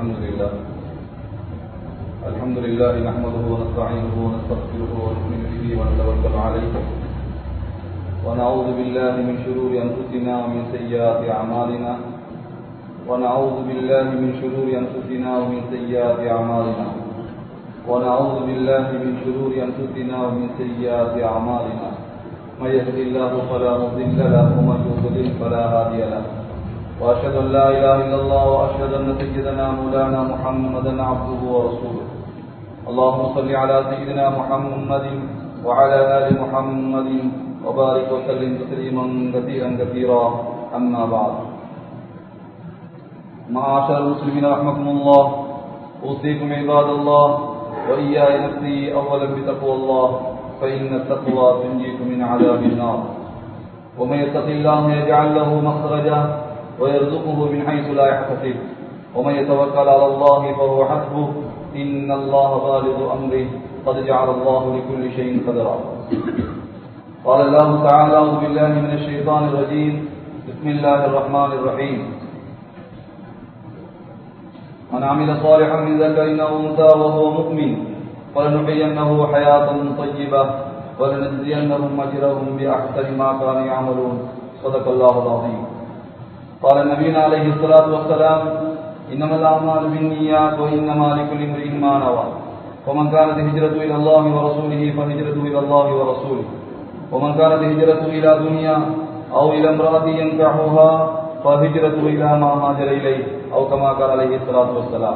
الحمد لله الحمد لله نحمده ونستعينه ونستغفره ونؤمن به ونتوكل عليه ونعوذ بالله من شرور انفسنا ومن سيئات اعمالنا ونعوذ بالله من شرور انفسنا ومن سيئات اعمالنا ونعوذ بالله من شرور انفسنا ومن سيئات اعمالنا من يهد الله فلا مضل له ومن يضلل فلا هادي له واشهد ان لا اله الا الله واشهد ان سيدنا مولانا محمدا عبده ورسوله اللهم صل على سيدنا محمد وعلى ال محمد وبارك وسلم تسليما كثيرا كثيرا اما بعد معاشر المسلمين رحمكم الله اوصيكم عباد الله واياي نفسي اولا بتقوى الله فان التقوى تنجيكم من عذاب النار ومن يتق الله يجعل له مخرجا ويرزقه من حيث لا يحتسب ومن يتوكل على الله فهو حسبه إن الله بالغ أمره قد جعل الله لكل شيء قدرا قال الله تعالى أعوذ بالله من الشيطان الرجيم بسم الله الرحمن الرحيم من عمل صالحا من ذكر أو أنثى وهو مؤمن فلنحيينه حياة طيبة ولنجزينهم أجرهم بأحسن ما كانوا يعملون صدق الله العظيم قال نبينا عليه الصلاة والسلام إنما الأعمال بالنيات وإنما لكل امرئ ما نوى ومن كانت هجرته إلى الله ورسوله فهجرته إلى الله ورسوله ومن كانت هجرته إلى دنيا أو إلى امرأة ينكحها فهجرته إلى ما هاجر إليه أو كما قال عليه الصلاة والسلام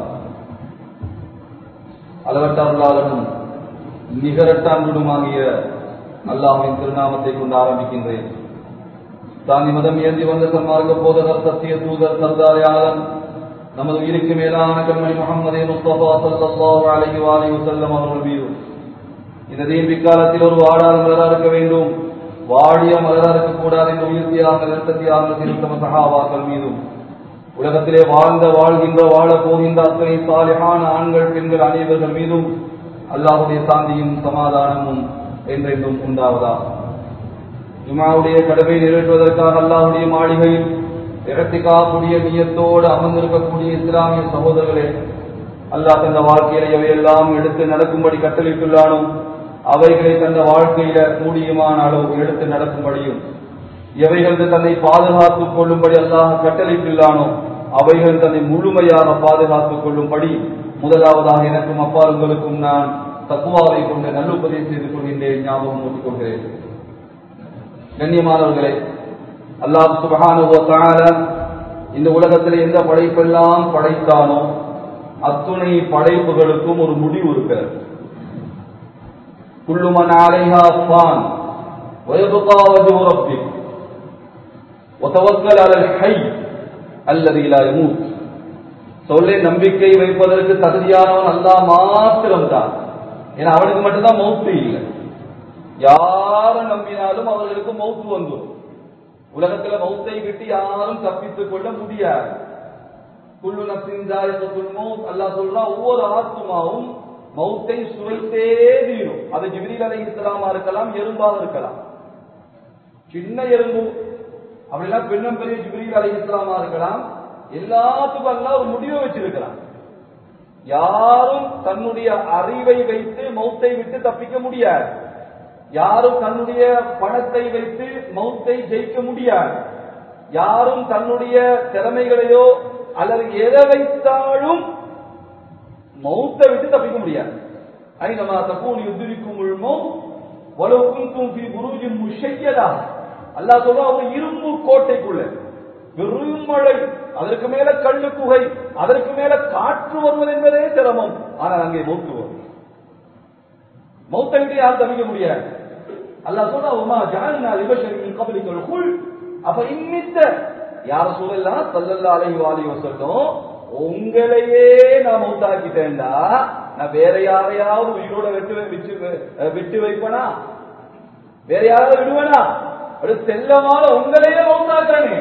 அளவற்ற அருளாளனும் நிகரற்ற அன்புடுமாகிய அல்லாஹின் திருநாமத்தை கொண்டு ஆரம்பிக்கின்றேன் தாண்டி மதம் ஏந்தி வந்த சன்மார்க்க போதகர் சத்திய தூதர் சர்தாரியாளர் நமது உயிருக்கு மேலான கண்மணி முகமது முஸ்தபா சல்லாஹு அலஹி வாலி வசல்லம் அவர்கள் மீது இந்த தீன் பிக்காலத்தில் ஒரு வாடாத மலரா இருக்க வேண்டும் வாடிய மலரா இருக்கக்கூடாது என்ற உயிர்த்தியாக நிறுத்தத்தியாக திருத்தம சகாவாக்கள் மீதும் உலகத்திலே வாழ்ந்த வாழ்கின்ற வாழ போகின்ற அத்தனை சாலிகான ஆண்கள் பெண்கள் அனைவர்கள் மீதும் அல்லாஹுடைய சாந்தியும் சமாதானமும் என்றென்றும் உண்டாவதா ஜுமாவுடைய கடமை நிறைவேற்றுவதற்காக அல்லாஹுடைய மாளிகையில் இறத்திக்காக்கூடிய நியத்தோடு அமர்ந்திருக்கக்கூடிய இஸ்லாமிய சகோதரர்களே அல்லாஹ் தந்த வாழ்க்கையில எவையெல்லாம் எடுத்து நடக்கும்படி கட்டளிட்டுள்ளானோ அவைகளை தந்த வாழ்க்கையில முடியுமான அளவு எடுத்து நடக்கும்படியும் எவைகள் தன்னை பாதுகாத்துக் கொள்ளும்படி அல்லாஹ் கட்டளையிட்டுள்ளானோ அவைகள் தன்னை முழுமையாக பாதுகாத்துக் கொள்ளும்படி முதலாவதாக எனக்கும் அப்பாருங்களுக்கும் நான் தக்குவாவை கொண்டு நல்லுப்பதை செய்து கொள்கின்றேன் ஞாபகம் ஊட்டிக் கொள்கிறேன் கண்ணியமானவர்களே அல்லாஹ் சுபகானுவத்தான இந்த உலகத்தில் எந்த படைப்பெல்லாம் படைத்தானோ அத்துணை படைப்புகளுக்கும் ஒரு முடிவு இருக்கிறது குள்ளுமன் ஆலைஹா ஃபான் ويبقى وجه ربك وتوكل على الحي الذي لا يموت சொல்லே நம்பிக்கை வைப்பதற்கு தகுதியானவன் அல்லாஹ் மாத்திரம்தான் ஏன்னா அவனுக்கு மட்டும்தான் மௌத்து இல்லை யாரை நம்பினாலும் அவர்களுக்கு மௌத்து வந்துடும் உலகத்துல மௌத்தை விட்டு யாரும் தப்பித்துக் கொள்ள முடியாது குள்ளு நப்சின் மௌத் அல்லா சொல்றா ஒவ்வொரு ஆத்மாவும் மௌத்தை சுவைத்தே தீரும் அது ஜிபிரில் அலை இஸ்லாமா இருக்கலாம் எறும்பாக இருக்கலாம் சின்ன எறும்பு அப்படின்னா பெண்ணும் பெரிய ஜிபிரில் அலை இஸ்லாமா இருக்கலாம் எல்லாத்துக்கும் எல்லாம் ஒரு முடிவை வச்சிருக்கிறான் யாரும் தன்னுடைய அறிவை வைத்து மௌத்தை விட்டு தப்பிக்க முடியாது யாரும் தன்னுடைய பணத்தை வைத்து மௌத்தை ஜெயிக்க முடியாது யாரும் தன்னுடைய திறமைகளையோ அல்லது எதை வைத்தாலும் மௌத்தை விட்டு தப்பிக்க முடியாது ஐநமா தப்பூன் யுத்திரிக்கும் உள்மோ வலவுக்கும் தூங்கி குருஜின் முஷையதா அல்லாஹ் சொல்றா ஒரு இரும்பு கோட்டைக்குள்ள பெருமழை அதற்கு மேல கல்லு குகை அதற்கு மேல காற்று வருவது என்பதே சிரமம் ஆனால் அங்கே மௌத்து வரும் மௌத்தை விட்டு யாரும் தவிக்க முடியாது அல்லாஹ் சொல்றா உமா ஜாலினா லிபஷரின் கபலிகள் குள் அப்ப இன்னித்த யார சூழல்லாம் சல்லல்லா அலைஹி வாலி வசல்லம் உங்களையே நான் மௌத்தாக்கிட்டேன்டா நான் வேற யாரையாவது உயிரோட விட்டு விட்டு விட்டு வைப்பனா வேற யாராவது விடுவேனா அப்படி செல்லமான உங்களையே மௌத்தாக்குறேனே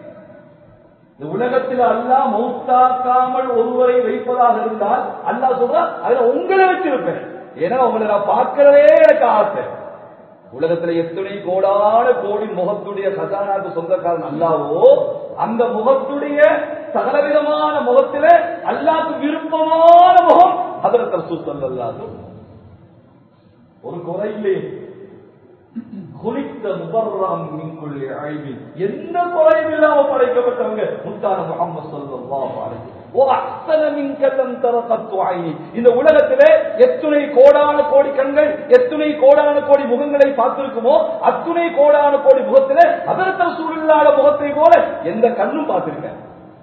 இந்த உலகத்தில் அல்லாஹ் மௌத்தாக்காமல் ஒருவரை வைப்பதாக இருந்தால் அல்லாஹ் சொல்றா அதுல உங்களை வச்சிருப்பேன் ஏன்னா உங்களை நான் பார்க்கிறதே எனக்கு ஆசை உலகத்துல எத்தனை கோடான கோடி முகத்துடைய கசானாக்கு சொந்தக்காரன் அல்லாவோ அந்த முகத்துடைய சகலவிதமான முகத்திலே அல்லாஹ்க்கு விருப்பமான முகம் ஹதரத் ரசூல் ஸல்லல்லாஹு ஒரு குறை இல்லையே குளித்த முபர்ரம் மின்குள்ளி அழிவி எந்த குறையும் இல்லாம படைக்கப்பட்டவங்க முத்தான முகமது ஸல்லல்லாஹு அலைஹி ஓ அஹ்சன மின்க லம் தரகத்து ஐனி இந்த உலகத்திலே எத்துணை கோடான கோடி கண்கள் எத்துணை கோடான கோடி முகங்களை பார்த்திருக்குமோ அத்துணை கோடான கோடி முகத்திலே ஹதரத் ரசூலுல்லாஹ் முகத்தை போல எந்த கண்ணும் பார்த்திருக்கேன்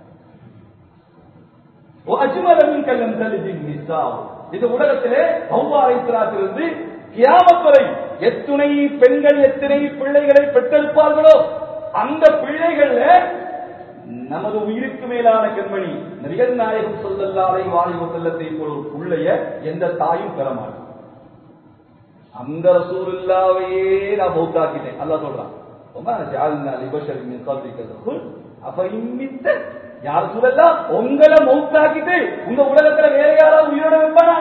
அஜ்மல மின்க லம் தலிதி நிசா இந்த உலகத்திலே ஹவ்வா அலைஹிஸ்ஸலாத்திலிருந்து கியாமத் வரை எத்துணை பெண்கள் எத்தனை பிள்ளைகளை பெற்றெடுப்பார்களோ அந்த பிள்ளைகள்ல நமது உயிருக்கு மேலான கண்மணி நபிகள் நாயகம் சொல்லல்லாரை வாலிப செல்லத்தை போல ஒரு பிள்ளைய எந்த தாயும் பெற மாட்டோம் அந்த ரசூலுல்லாவையே நான் மௌத்தாக்கிட்டேன் அல்லாஹ் சொல்றான் وما جعلنا لبشر من قبلك الخلد أفإن مت يا رسول الله உங்களை மௌத்தாக்கிட்டு உங்க உலகத்துல வேற யாராவது உயிரோட வைப்பானா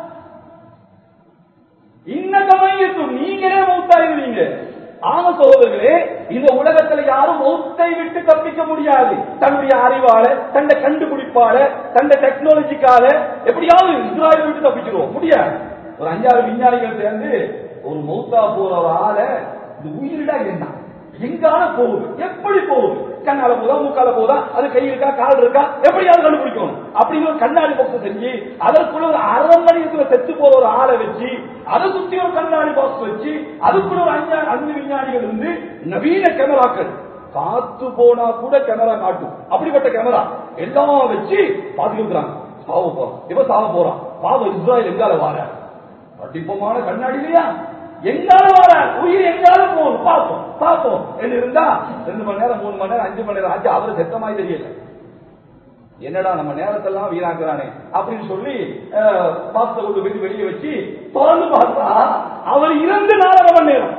இன்னகமையத்தும் நீங்களே மௌத்தாயிருவீங்க ஆம சகோதரர்களே இந்த உலகத்துல யாரும் மௌத்தை விட்டு தப்பிக்க முடியாது தன்னுடைய அறிவால தன்னை கண்டுபிடிப்பால தன்னை டெக்னாலஜிக்கால எப்படியாவது இஸ்ராயல் விட்டு தப்பிச்சிருவோம் முடியாது ஒரு அஞ்சாறு விஞ்ஞானிகள் சேர்ந்து ஒரு மௌத்தா போற ஒரு ஆளை இந்த உயிரிடா என்ன எங்கால போகுது எப்படி போகுது கண்ணால போதா மூக்கால போதா அது கை இருக்கா கால் இருக்கா எப்படியாவது கண்டுபிடிக்கணும் அப்படின்னு ஒரு கண்ணாடி பாக்ஸ் செஞ்சு அதற்குள்ள ஒரு அரை மணி நேரத்துல செத்து போற ஒரு ஆளை வச்சு அதை சுத்தி ஒரு கண்ணாடி பாக்ஸ் வச்சு அதுக்குள்ள ஒரு அஞ்சா அஞ்சு விஞ்ஞானிகள் இருந்து நவீன கேமராக்கள் காத்து போனா கூட கேமரா காட்டும் அப்படிப்பட்ட கேமரா எல்லாம் வச்சு பாத்துக்கிறாங்க சாவ போறான் இப்ப சாவ போறான் பாவம் இஸ்ராயல் எங்கால வார கண்டிப்பமான கண்ணாடி இல்லையா எங்கால வர உயிர் எங்கால போகும் பார்ப்போம் பார்ப்போம் என்று இருந்தா ரெண்டு மணி நேரம் மூணு மணி நேரம் அஞ்சு மணி நேரம் ஆச்சு அவரு செத்தமாய் தெரியல என்னடா நம்ம நேரத்தெல்லாம் வீணாக்குறானே அப்படின்னு சொல்லி பாஸ்த கொண்டு போய் வெளியே வச்சு திறந்து பார்த்தா அவர் இறந்து நாலரை மணி நேரம்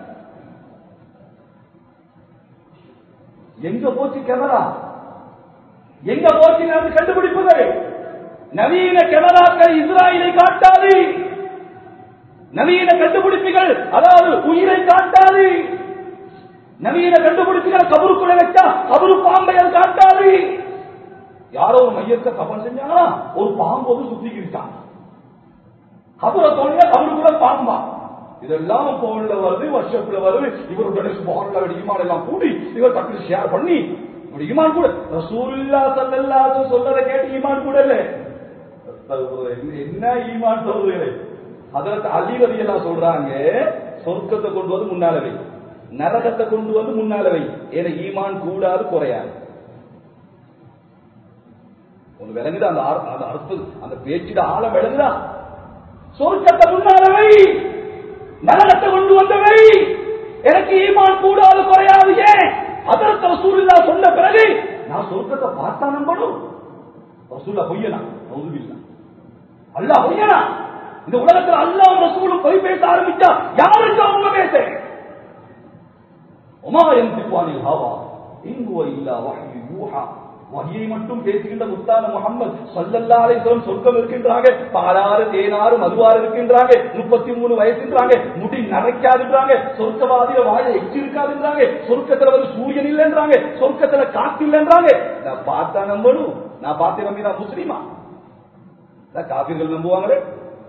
எங்க போச்சு கேமரா எங்க போச்சு என்று கண்டுபிடிப்பது நவீன கேமராக்கள் இஸ்ராயலை காட்டாது நவீன கண்டுபிடிப்புகள் அதாவது உயிரை காட்டாது நவீன கண்டுபிடிப்புகள் கபருக்குள்ள வச்சா கபரு பாம்பை அது காட்டாது யாரோ ஒரு மையத்தை கபல் செஞ்சாங்களா ஒரு பாம்பு வந்து சுத்திக்கிட்டான் கபரை தோண்டியா கபருக்குள்ள பாம்பா இதெல்லாம் போன்ல வருது வருஷத்துல வருது இவருடைய போன்ல ஈமான் எல்லாம் கூடி இவர் டக்குனு ஷேர் பண்ணி இவர் ஈமான் கூட ரசூலுல்லா ஸல்லல்லாஹு சொல்றதை கேட்டு ஈமான் கூட இல்ல என்ன ஈமான் சொல்றீங்களே அதற்கு அலிவதி எல்லாம் சொல்றாங்க சொர்க்கத்தை கொண்டு வந்து முன்னாலவை நரகத்தை கொண்டு வந்து முன்னாலவை ஏன்னா ஈமான் கூடாது குறையாது ஒண்ணு விளங்குதா அந்த ஆர்- அந்த அர்த்தம் அந்த பேச்சிட ஆழம் விளங்குதா சொர்க்கத்தை முன்னாலவை நரகத்தை கொண்டு வந்தவை எனக்கு ஈமான் கூடாது குறையாது ஏன் அதற்கு ரசூலுல்லா சொன்ன பிறகு நான் சொர்க்கத்தை பார்த்தா நம்பணும் ரசூல்லா பொய்யனா நவுதுபில்லா அல்லாஹ் பொய்யனா இந்த உலகத்தில் அல்லாஹ் ரசூலும் பொய் பேச ஆரம்பிச்சா யாருக்கு அவங்க பேச உமா எந்திப்பானில் ஹவா இங்குவ இல்லா வஹ்யு யூஹா வஹியை மட்டும் பேசுகின்ற முத்தான முகம்மது சல்லல்லாஹு அலைஹி வஸல்லம் சொர்க்கம் இருக்கின்றாங்க பாலாறு தேனாறு மதுவாறு இருக்கின்றாங்க முப்பத்தி மூணு வயசுன்றாங்க முடி நரைக்காதுன்றாங்க சொர்க்கவாதியில வாழ எச்சி இருக்காதுன்றாங்க சொர்க்கத்துல வந்து சூரியன் இல்லைன்றாங்க சொர்க்கத்துல காத்து இல்லைன்றாங்க நான் பார்த்தா நம்பணும் நான் பார்த்து நம்பி நான் முஸ்லீமா நான் காப்பீர்கள் நம்புவாங்களே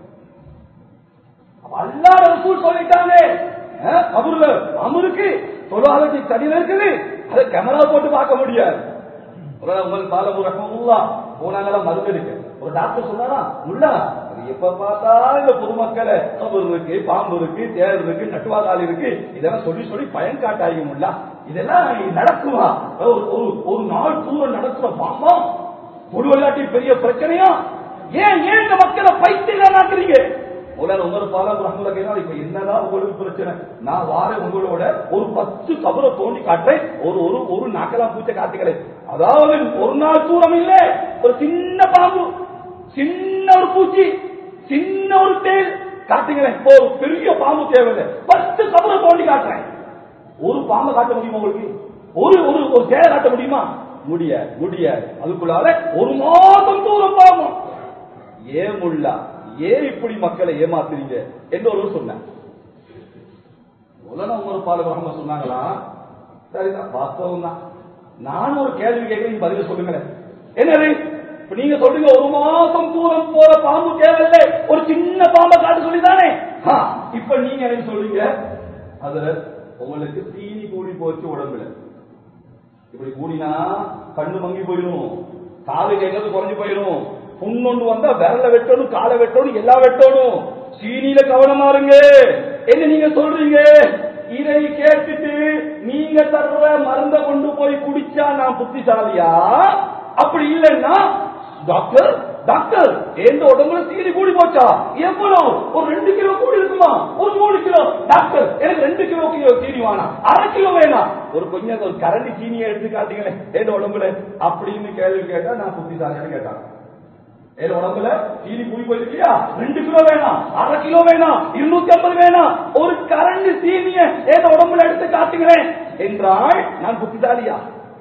அப்ப அல்லாஹ் ரசூல் சொல்லிட்டாங்க அஹ், கபூர்ல அமருக்கு தொழிலாளர்ச்சி தடியில இருக்குது அதை கேமரா போட்டு பார்க்க முடியாது ஒரு நாள் உங்கள் பாலம் ரஹமுல்லா போனாங்களாம் மருந்து இருக்கு ஒரு டாக்டர் சொன்னாரா முல்லா அது எப்ப பார்த்தாலும் இந்த பொதுமக்களை கபூர் இருக்கு பாம்பு இருக்கு தேர் இருக்கு நட்டுவாக்கால் இருக்கு இதெல்லாம் சொல்லி சொல்லி பயன் காட்டாங்க முல்லா இதெல்லாம் நடக்குமா ஒரு ஒரு- ஒரு நாள் தூரம் நடக்கிற பாம்பா பொதுவெல்லாட்டி பெரிய பிரச்சனையா ஏன் ஏன் இந்த மக்களை பைத்தியமாக்குறீங்க உலக உமர் பாலம் ரஹமுல்லா கேட்டா இப்ப என்னதான் உங்களுக்கு பிரச்சனை நான் வாரேன் உங்களோட ஒரு பத்து கபரை தோண்டி காட்டுறேன் ஒரு ஒரு ஒரு நாக்கெல்லாம் பூச்சை காட்டுகிறேன் அதாவது ஒரு நாள் தூரம் இல்ல ஒரு சின்ன பாம்பு சின்ன ஒரு பூச்சி சின்ன ஒரு தேல் காட்டுகிறேன் இப்போ ஒரு பெரிய பாம்பு தேவையில்லை பத்து கபரை தோண்டி காட்டுறேன் ஒரு பாம்பை காட்ட முடியுமா உங்களுக்கு ஒரு ஒரு ஒரு சேலை காட்ட முடியுமா முடியாது முடியாது அதுக்குள்ளால ஒரு மாதம் தூரம் பாவம் ஏன் முல்லா ஏன் இப்படி மக்களை ஏமாத்துறீங்க என்று ஒருவர் சொன்னார் உலகம் ஒரு பால முகமது சொன்னாங்களா சரிதான் வாஸ்தவம் தான் நானும் ஒரு கேள்வி கேட்கிறேன் நீங்க பதில சொல்லுங்களேன் என்னது இப்ப நீங்க சொல்றீங்க ஒரு மாசம் தூரம் போற பாம்பு தேவையில்ல ஒரு சின்ன பாம்பை காட்டு சொல்லிதானே ஆ, இப்ப நீங்க எனக்கு சொல்றீங்க அதுல உங்களுக்கு தீனி கூடி போச்சு உடம்புல இப்படி கூடினா கண்ணு மங்கி போயிடும் காது கேட்கறது குறைஞ்சு போயிடும் புண்ணொண்டு வந்தா விரல வெட்டணும் காலை வெட்டணும் எல்லாம் வெட்டணும் சீனியில கவனமா இருங்க என்ன நீங்க சொல்றீங்க இதை கேட்டுட்டு நீங்க தர்ற மருந்த கொண்டு போய் குடிச்சா நான் புத்திசாலியா அப்படி இல்லைன்னா டாக்டர் டாக்டர் எந்த உடம்புல சீனி கூடி போச்சா எவ்வளவு ஒரு ரெண்டு கிலோ கூடி இருக்குமா ஒரு மூணு கிலோ டாக்டர் எனக்கு ரெண்டு கிலோ கிலோ சீனி வேணாம் அரை கிலோ வேணாம் ஒரு கொஞ்சம் ஒரு கரண்டி சீனியை எடுத்து காட்டுங்களேன் என் உடம்புல அப்படின்னு கேள்வி கேட்டா நான் புத்திசாலியான்னு கேட்டாங்க என் உடம்புல சீனி கூடி போயிருக்கியா ரெண்டு கிலோ வேணாம் அரை கிலோ வேணாம் இருநூத்தி ஐம்பது வேணாம் ஒரு கரண்டி சீனிய என் உடம்புல எடுத்து காட்டுகிறேன் என்றால் நான் புத்திசாலியா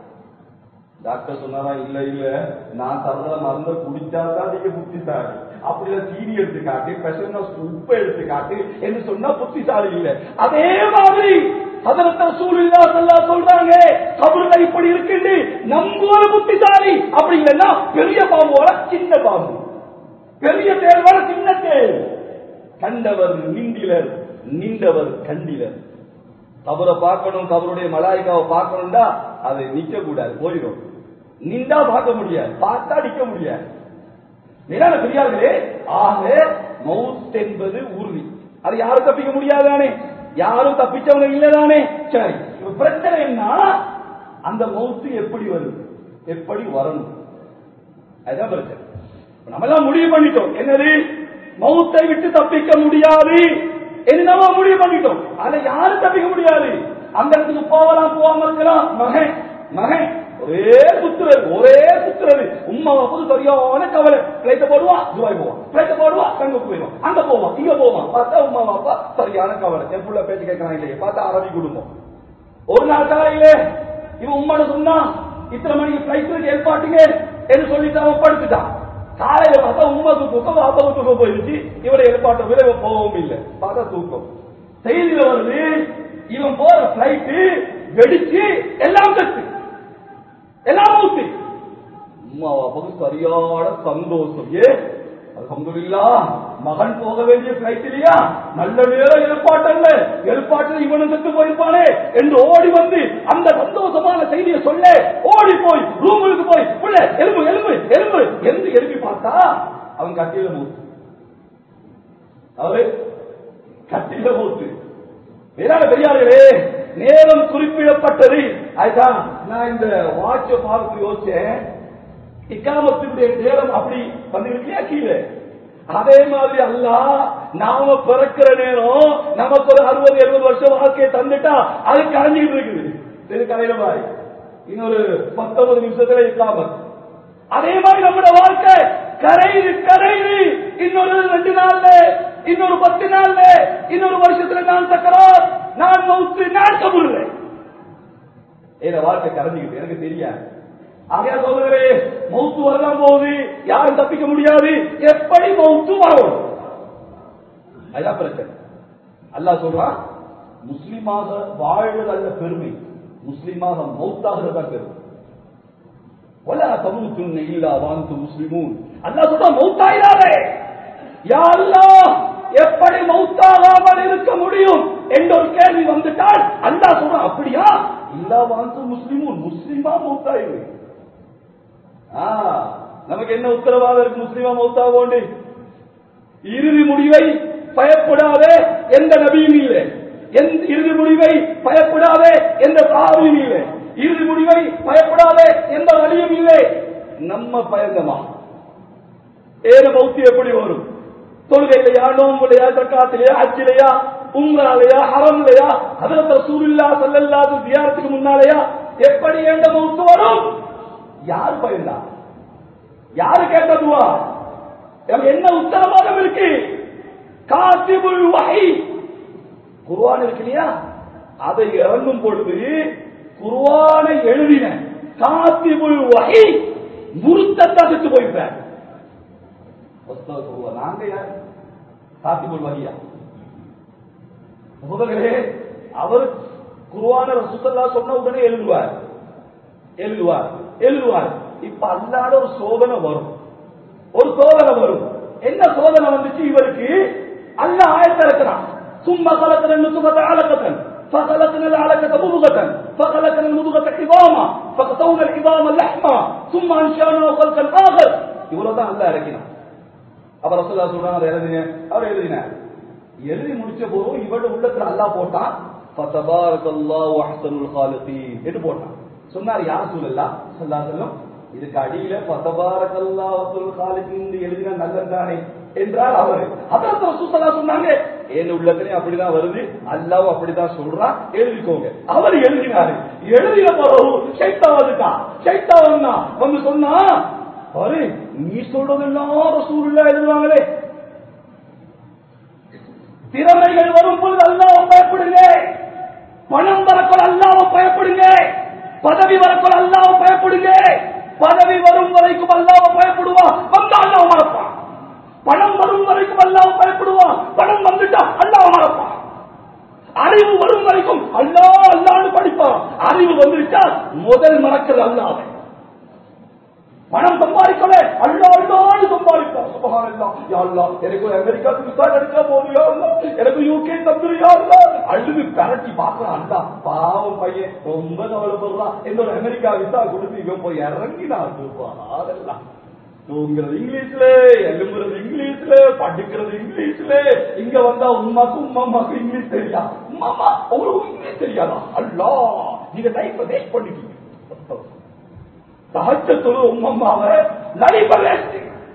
டாக்டர் சொன்னாரா இல்ல இல்ல நான் தர்ற மருந்த குடிச்சாதான் நீங்க புத்திசாலி அப்படிதான் சீனி எடுத்து காட்டு பெசன்னா உப்பு எடுத்து காட்டு என்று சொன்னா புத்திசாலி இல்ல அதே மாதிரி அதற்கு சூழ்நிலா சொல்லா சொல்றாங்க கபருல இப்படி இருக்குன்னு நம்புவது புத்திசாலி அப்படி இல்லைன்னா பெரிய பாம்போட சின்ன பாம்பு பெரிய தேர்வோட சின்ன தேர் கண்டவர் நின்றிலர் நின்றவர் கண்டிலர் கபரை பார்க்கணும் கபருடைய மலாய்க்காவை பார்க்கணும்டா அது நிக்க கூடாது போயிடும் நின்றா பார்க்க முடியாது பார்த்தா நிக்க முடியாது மேலான பெரியார்களே ஆக மவுத் என்பது உறுதி அது யாரும் தப்பிக்க முடியாதானே யாரும் தப்பிச்சவங்க இல்லதானே சரி இப்ப பிரச்சனை என்ன அந்த மவுத்து எப்படி வருது எப்படி வரணும் அதுதான் பிரச்சனை இப்ப நம்ம எல்லாம் முடிவு பண்ணிட்டோம் என்னது மவுத்தை விட்டு தப்பிக்க முடியாது என்று நம்ம முடிவு பண்ணிட்டோம் அதுல யாரும் தப்பிக்க முடியாது அந்த இடத்துக்கு போகலாம் போகாம இருக்கலாம் மகன் மகன் ஒரே சுத்துறது ஒரே சுத்துறது உம்மா வந்து சரியான கவலை பிளைட்ட போடுவான் துபாய் போவான் பிளைட்ட போடுவான் கங்குக்கு போயிடுவான் அங்க போவான் இங்க போவான் பார்த்தா உம்மா அப்பா சரியான கவலை என் புள்ள பேச்சு கேட்கறான் இல்லையே பார்த்தா அரபி குடும்பம் ஒரு நாள் காலையில இவன் உம்மாட சொன்னா இத்தனை மணிக்கு பிளைட்டுக்கு ஏற்பாட்டுங்க என்று சொல்லிட்டு அவன் படுத்துட்டான் காலையில பார்த்தா உமாக்கு தூக்கம் பாப்பாவுக்கு தூக்கம் போயிருச்சு இவரை ஏற்பாட்டை விட இவன் போகவும் இல்லை பார்த்தா தூக்கம் செய்தியில வருது இவன் போற பிளைட்டு வெடிச்சு எல்லாம் கட்டு எல்லாம் ஊத்து உம்மா பாப்பாவுக்கு சரியான சந்தோஷம் ஏ அல்ஹம்துலில்லா மகன் போக வேண்டிய பிளைட் இல்லையா நல்ல நேரம் எழுப்பாட்டல்ல எழுப்பாட்டில் இவனும் செத்து போயிருப்பானே என்று ஓடி வந்து அந்த சந்தோஷமான செய்தியை சொல்ல ஓடி போய் ரூமுக்கு போய் புள்ள எலும்பு எலும்பு எலும்பு என்று எழுப்பி பார்த்தா அவன் கட்டில மூத்து அவரு கட்டில மூத்து வேறான பெரியார்களே நேரம் குறிப்பிடப்பட்டது அதுதான் நான் இந்த வாட்ச பார்த்து யோசிச்சேன் இக்காமத்தினுடைய நேரம் அப்படி வந்துருக்கியா கீழே அதே மாதிரி அல்ல நாம பிறக்கிற நேரம் நமக்கு ஒரு அறுபது எழுபது வருஷம் வாழ்க்கையை தந்துட்டா அது கரைஞ்சிட்டு இருக்குது இது கரையில மாதிரி இன்னொரு பத்தொன்பது நிமிஷத்துல இக்காமத் அதே மாதிரி நம்மளோட வாழ்க்கை கரையுது கரையுது இன்னொரு ரெண்டு நாள்ல இன்னொரு பத்து நாள்ல இன்னொரு வருஷத்துல நான் சக்கரம் நான் மவுத்து நான் கபுருவேன் என் வாழ்க்கை கரைஞ்சிக்கிட்டு எனக்கு தெரியாது ஆகையா சொல்லுகிறேன் மௌத்து வரலாம் போகுது யாரும் தப்பிக்க முடியாது எப்படி மௌத்து வரும் அதுதான் பிரச்சனை அல்லாஹ் சொல்றான் முஸ்லிமாக வாழ்வது அல்ல பெருமை முஸ்லிமாக மௌத்தாகிறது தான் பெருமை ஒலா தமுத்துன்ன இல்லா வாந்து முஸ்லிமூன் அல்லாஹ் சொல்றான் மௌத்தாயிராதே யா அல்லாஹ் எப்படி மௌத்தாகாமல் இருக்க முடியும் என்ற ஒரு கேள்வி வந்துட்டால் அல்லாஹ் சொல்றான் அப்படியா இல்லா வாந்து முஸ்லிமூன் முஸ்லிமா மௌத்தாயிரு ஆ, நமக்கு என்ன உத்தரவாதம் இருக்கு முஸ்லிமா மௌத்தா போண்டு இறுதி முடிவை பயப்படாத எந்த நபியும் இல்லை எந்த இறுதி முடிவை பயப்படாத எந்த சாவியும் இல்லை இறுதி முடிவை பயப்படாத எந்த வழியும் இல்லை நம்ம பயந்தமா ஏன மௌத்தி எப்படி வரும் தொழுகையிலையா நோம்புலையா தக்காத்திலையா அச்சிலையா உங்களாலையா ஹரம்லையா அதில் ரசூலுல்லா சல்லல்லாஹு தியாரத்துக்கு முன்னாலையா எப்படி எந்த மௌத்து வரும் யார் பயந்தா யாரு கேட்டதுவா எனக்கு என்ன உத்தரவாதம் இருக்கு காசிபுல் வகை குர்ஆன் இருக்கு இல்லையா அதை இறங்கும் பொழுது குர்ஆனை எழுதின காசிபுல் வகை முருத்தத்தா செத்து போயிருப்பேன் நாங்க யார் காசிபுல் வகையா முதலே அவர் குருவான ரசூல்லா சொன்ன உடனே எழுதுவார் எழுதுவார் எழுதுவார் இப்ப அல்லாத ஒரு சோதனை வரும் ஒரு சோதனை வரும் என்ன சோதனை வந்துச்சு இவருக்கு அல்ல ஆயத்த இருக்கிறான் சும்மா கலக்கிற நுசுகத்தை அலக்கத்தன் فخلقنا العلقة مضغة فخلقنا المضغة عظاما فقطونا العظام لحما ثم انشأناه خلقا آخر இவ்வளவுதான் அல்ல இறக்கினான் அப்ப ரசூல்லா சொல்றாங்க அதை எழுதின அவர் எழுதினார் எழுதி முடிச்ச போதும் இவரோட உள்ளத்துல அல்லாஹ் போட்டான் ஃபதபாரக்கல்லாஹு அஹ்சனுல் காலிகீன் என்று போட்டான் சொன்னார் யார் சூழல்லா ஸல்லல்லாஹு அலைஹி வஸல்லம் இதுக்கு அடியில ஃபதபாரக்கல்லாஹு அஹ்சனுல் காலிகீன் எழுதினா நல்லதானே என்றால் அவர் அதான் ரசூலுல்லாஹ் சொன்னாங்க என் உள்ளத்திலே அப்படிதான் வருது அல்லாஹ் அப்படிதான் சொல்றான் எழுதிக்கோங்க அவர் எழுதினாரு எழுதின பிறகு ஷைத்தான் வந்துட்டான் ஷைத்தான் வந்தா வந்து சொன்னா பாரு நீ சொல்றதெல்லாம் ரசூலுல்லாஹ் எழுதுவாங்களே திறமைகள் வரும் பொழுது அல்லாஹ் பயப்படுங்க பணம் வரக்கொள் அல்லாஹ் பயப்படுங்க பதவி வரக்கொள் அல்லாஹ் பயப்படுங்க பதவி வரும் வரைக்கும் அல்லாஹ் பயப்படுவான் வந்தா அல்லாஹ் மறப்பான் பணம் வரும் வரைக்கும் அல்லாஹ் பயப்படுவான் பணம் வந்துட்டா அல்லாஹ் மறப்பான் அறிவு வரும் வரைக்கும் அல்லாஹ் அல்லான்னு படிப்பான் அறிவு வந்துருச்சா முதல் மறக்கிறது அல்லாஹ் பணம் சம்பாதிக்கல அல்லா அல்லான்னு சம்பாதிப்பான் சுபகான் எல்லாம் யாழ்லாம் எனக்கு ஒரு அமெரிக்காவுக்கு விசா கிடைச்சா போதும் யாழ்லாம் எனக்கு யூகே தந்துரு யாழ்லாம் அழுது கரட்டி பாக்குறான் அல்லா பாவம் பையன் ரொம்ப கவலைப்படுறான் என்னோட அமெரிக்கா விசா கொடுத்து இவன் போய் இறங்கினான் அதெல்லாம் தூங்குறது இங்கிலீஷ்ல எழும்புறது இங்கிலீஷ்ல படிக்கிறது இங்கிலீஷ்ல இங்க வந்தா உமாக்கு உமாக்கு இங்கிலீஷ் தெரியா உமாமா உங்களுக்கு இங்கிலீஷ் தெரியாதா அல்லா நீங்க லைஃப் வேஸ்ட் பண்ணிட்டீங்க சகஜத்தொழு உம்மம்மாவ நடிப்பதற்கு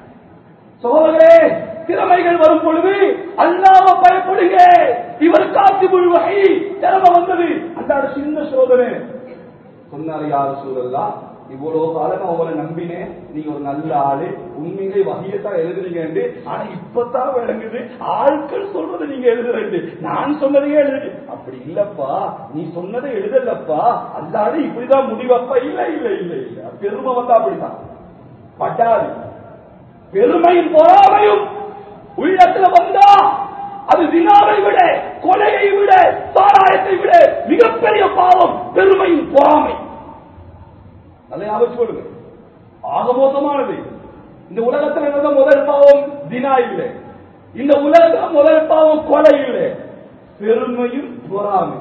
சோதரே திறமைகள் வரும் பொழுது அல்லாம பயப்படுங்க இவர் காத்து வகை திறமை வந்தது அல்லாட சின்ன சோதனை சொன்னாரு யாரு சூழல்லா இவ்வளவு காலம் அவரை நம்பினேன் நீங்க ஒரு நல்ல ஆளு உண்மையிலே வகையத்தான் எழுதுறீங்க ஆனா இப்பதான் விளங்குது ஆட்கள் சொல்றதை நீங்க எழுதுறீங்க நான் சொன்னதையே எழுது அப்படி இல்லப்பா நீ சொன்னதை எழுதலப்பா அல்லாடு இப்படிதான் முடிவப்பா இல்ல இல்ல இல்ல இல்ல பெருமை வந்தா அப்படிதான் பட்டாது பெருமையும் பொறாமையும் உள்ளத்துல வந்தா அது வினாவை விட கொலையை விட சாராயத்தை விட மிகப்பெரிய பாவம் பெருமையும் பொறாமை அதை ஞாபகம் கொள்ளுங்க ஆக மோசமானது இந்த உலகத்தில் இருந்த முதல் பாவம் தினா இல்லை இந்த உலகத்துல முதல் பாவம் கொலை இல்லை பெருமையும் பொறாமை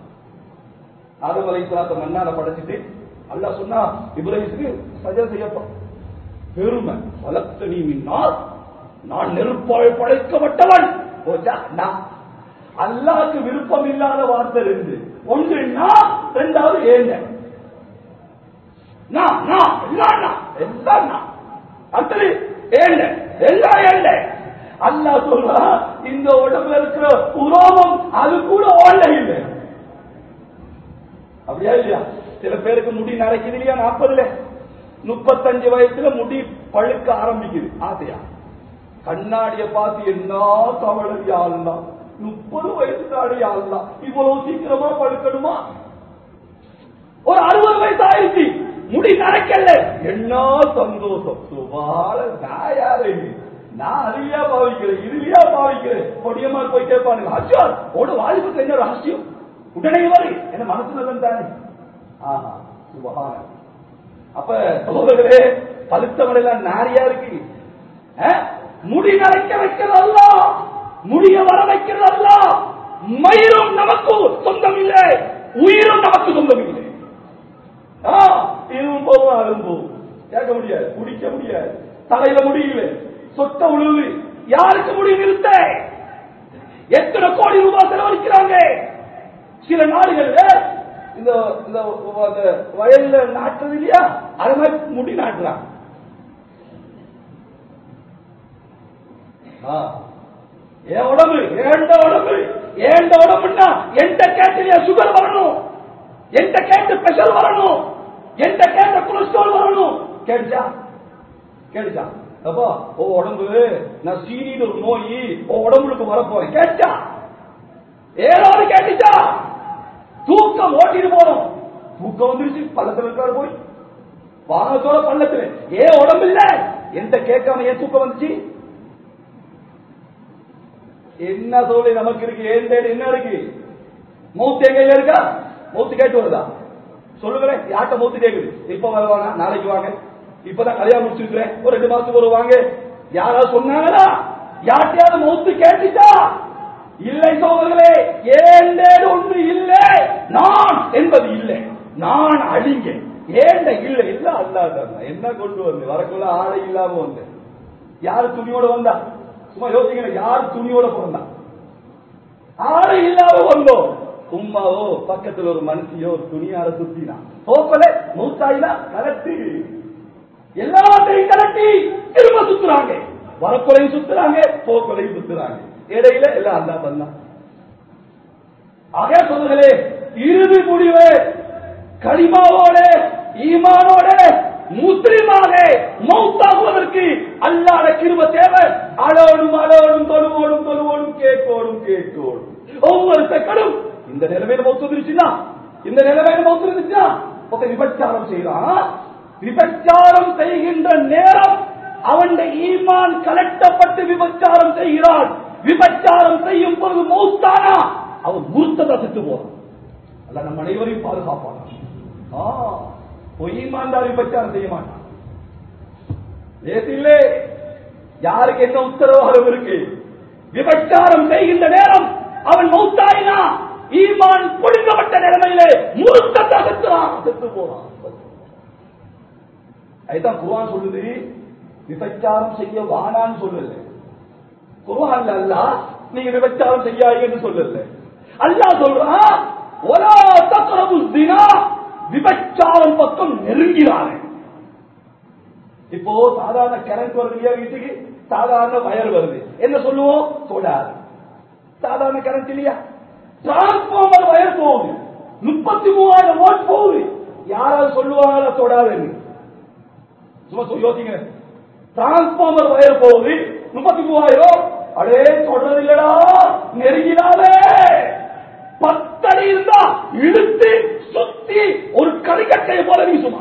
ஆதம் அலை சலாத்த மண்ணால படைச்சிட்டு அல்லா சொன்னா இப்ராஹிமுக்கு சஜா செய்யப்பா பெருமை வளர்த்த நீ மின்னால் நான் நெருப்பாய் படைக்கப்பட்டவன் போச்சா நான் அல்லாக்கு விருப்பம் இல்லாத வார்த்தை இருந்து ஒன்று நான் ரெண்டாவது ஏங்க நான் நான் எல்லாம் நான் எல்லாம் நான் அடுத்தது ஏண்ட எல்லாம் ஏண்ட அல்லா சொல்றா இந்த உடம்புல இருக்கிற உரோமம் அது கூட ஓட இல்லை அப்படியா இல்லையா சில பேருக்கு முடி நரைக்குது இல்லையா நாற்பதுல முப்பத்தஞ்சு வயசுல முடி பழுக்க ஆரம்பிக்குது ஆசையா கண்ணாடிய பார்த்து என்ன தவழறியா அல்லா முப்பது வயசு தாடியா அல்லா இவ்வளவு சீக்கிரமா பழுக்கணுமா ஒரு அறுபது வயசு ஆயிடுச்சு முடி நடக்கல என்ன சந்தோஷம் சுபால நான் யாரு நான் அறிவியா பாவிக்கிறேன் இருவியா பாவிக்கிறேன் பொடியமா போய் கேட்பானுங்க அச்சோர் உட வாலிபுக்கு என்ன ரகசியம் உடனே வரு என்ன மனசுல தானே ஆஹா சுபகான அப்ப சோதரே பழுத்தவனெல்லாம் நாரியா இருக்கு முடி நரைக்க வைக்கிறதல்ல முடிய வர வைக்கிறதல்ல மயிரும் நமக்கு சொந்தம் இல்லை உயிரும் நமக்கு சொந்தம் இல்லை இதுவும் போகும் அதுவும் போகும் கேட்க முடியாது குடிக்க முடியாது தலையில முடியல சொத்த உழுவு யாருக்கு முடிவு நிறுத்த எத்தனை கோடி ரூபாய் செலவழிக்கிறாங்க சில நாடுகள்ல இந்த இந்த வயல்ல நாட்டுறது இல்லையா அது மாதிரி முடி நாட்டுறாங்க என் உடம்பு ஏண்ட உடம்பு ஏண்ட உடம்புன்னா எந்த கேட்டில சுகர் வரணும் எந்த கேட்டு பிரஷர் வரணும் எந்த கேட்ட கொலஸ்ட்ரால் வரணும் கேட்டுச்சா கேட்டுச்சா அப்பா ஓ உடம்பு நான் சீனின்னு ஒரு நோய் ஓ உடம்புக்கு வரப்போறேன் கேட்டா ஏதாவது கேட்டுச்சா தூக்கம் ஓட்டிட்டு போறோம் தூக்கம் வந்துருச்சு பள்ளத்துல இருக்காரு போய் வாகனத்தோட பள்ளத்துல ஏன் உடம்பு இல்ல எந்த கேட்காம ஏன் தூக்கம் வந்துச்சு என்ன தோழி நமக்கு இருக்கு ஏன் தேடி என்ன இருக்கு மௌத்து எங்க இருக்கா மௌத்து கேட்டு வருதா சொல்லுங்களேன் யார்கிட்ட மௌத்து கேக்குது இப்ப வருவாங்க நாளைக்கு வாங்க இப்பதான் கல்யாணம் முடிச்சிருக்கிறேன் ஒரு ரெண்டு மாசத்துக்கு ஒரு வாங்க யாராவது சொன்னாங்களா யார்ட்டையாவது மௌத்து கேட்டுச்சா இல்லை சோதர்களே ஏண்டேடு ஒன்று இல்லை நான் என்பது இல்லை நான் அழிங்க ஏண்ட இல்லை இல்ல அல்லாத என்ன கொண்டு வந்து வரக்குள்ள ஆடை இல்லாம வந்து யார் துணியோட வந்தா சும்மா யோசிக்கல யார் துணியோட பிறந்தா ஆடை இல்லாம வந்தோம் உம்மாவோ பக்கத்துல ஒரு மனுஷியோ ஒரு துணியார சுத்தினா போக்கல மூத்தாயினா கலட்டி எல்லாத்தையும் கலட்டி திரும்ப சுத்துறாங்க வரக்குறையும் சுத்துறாங்க போக்கொலையும் சுத்துறாங்க இடையில எல்லாம் அல்லா பண்ணா ஆக சொல்லுங்களே இறுதி முடிவு கலிமாவோட ஈமானோட முஸ்லிமாக மௌத்தாகுவதற்கு அல்லாத கிருப தேவை அலோடும் அலோடும் தொழுவோடும் தொழுவோடும் கேட்கோடும் கேட்கோடும் ஒவ்வொரு செக்கடும் இந்த நிலைமையில மௌத்து இருந்துச்சுன்னா இந்த நிலைமையில மௌத்து இருந்துச்சுன்னா ஒருத்தன் விபச்சாரம் செய்யலாம் விபச்சாரம் செய்கின்ற நேரம் அவன் ஈமான் கலட்டப்பட்டு விபச்சாரம் செய்கிறான் விபச்சாரம் செய்யும் பொழுது மௌத்தானா அவன் முருத்ததா செத்து போறான் அல்ல நம்ம அனைவரையும் பாதுகாப்பான பொய்மாண்டார் விபச்சாரம் செய்ய மாட்டான் ஏசில்லே யாருக்கு என்ன உத்தரவாதம் இருக்கு விபச்சாரம் செய்கின்ற நேரம் அவன் மௌத்தாயினா ஈமான் புடுங்கப்பட்ட நிலைமையிலே முருத்தத்தை செத்துறான் செத்து போறான் அதுதான் குர்ஆன் சொல்லுது விபச்சாரம் செய்ய வானான்னு சொல்லல குர்ஆன்ல அல்லாஹ் நீங்க விபச்சாரம் செய்யாதீங்கன்னு சொல்லல அல்லாஹ் சொல்றான் ஒலா தக்ரபு தினா விபச்சாரம் பக்கம் நெருங்கிறாரு இப்போ சாதாரண கரண்ட் வருது இல்லையா வீட்டுக்கு சாதாரண வயர் வருது என்ன சொல்லுவோம் தொடாது சாதாரண கரண்ட் இல்லையா டிரான்ஸ்பார்மர் வயர் போகுது முப்பத்தி மூவாயிரம் ஓட் போகுது யாராவது சொல்லுவாங்களா தொடாதுன்னு சும்மா சொல்லி யோசிங்க டிரான்ஸ்பார்மர் வயர் போகுது முப்பத்தி மூவாயிரம் அடே தொடர்றது இல்லடா நெருங்கினாலே பத்தடி இருந்தா இழுத்து சுத்தி ஒரு கரிக்கட்டையை போல வீசுமா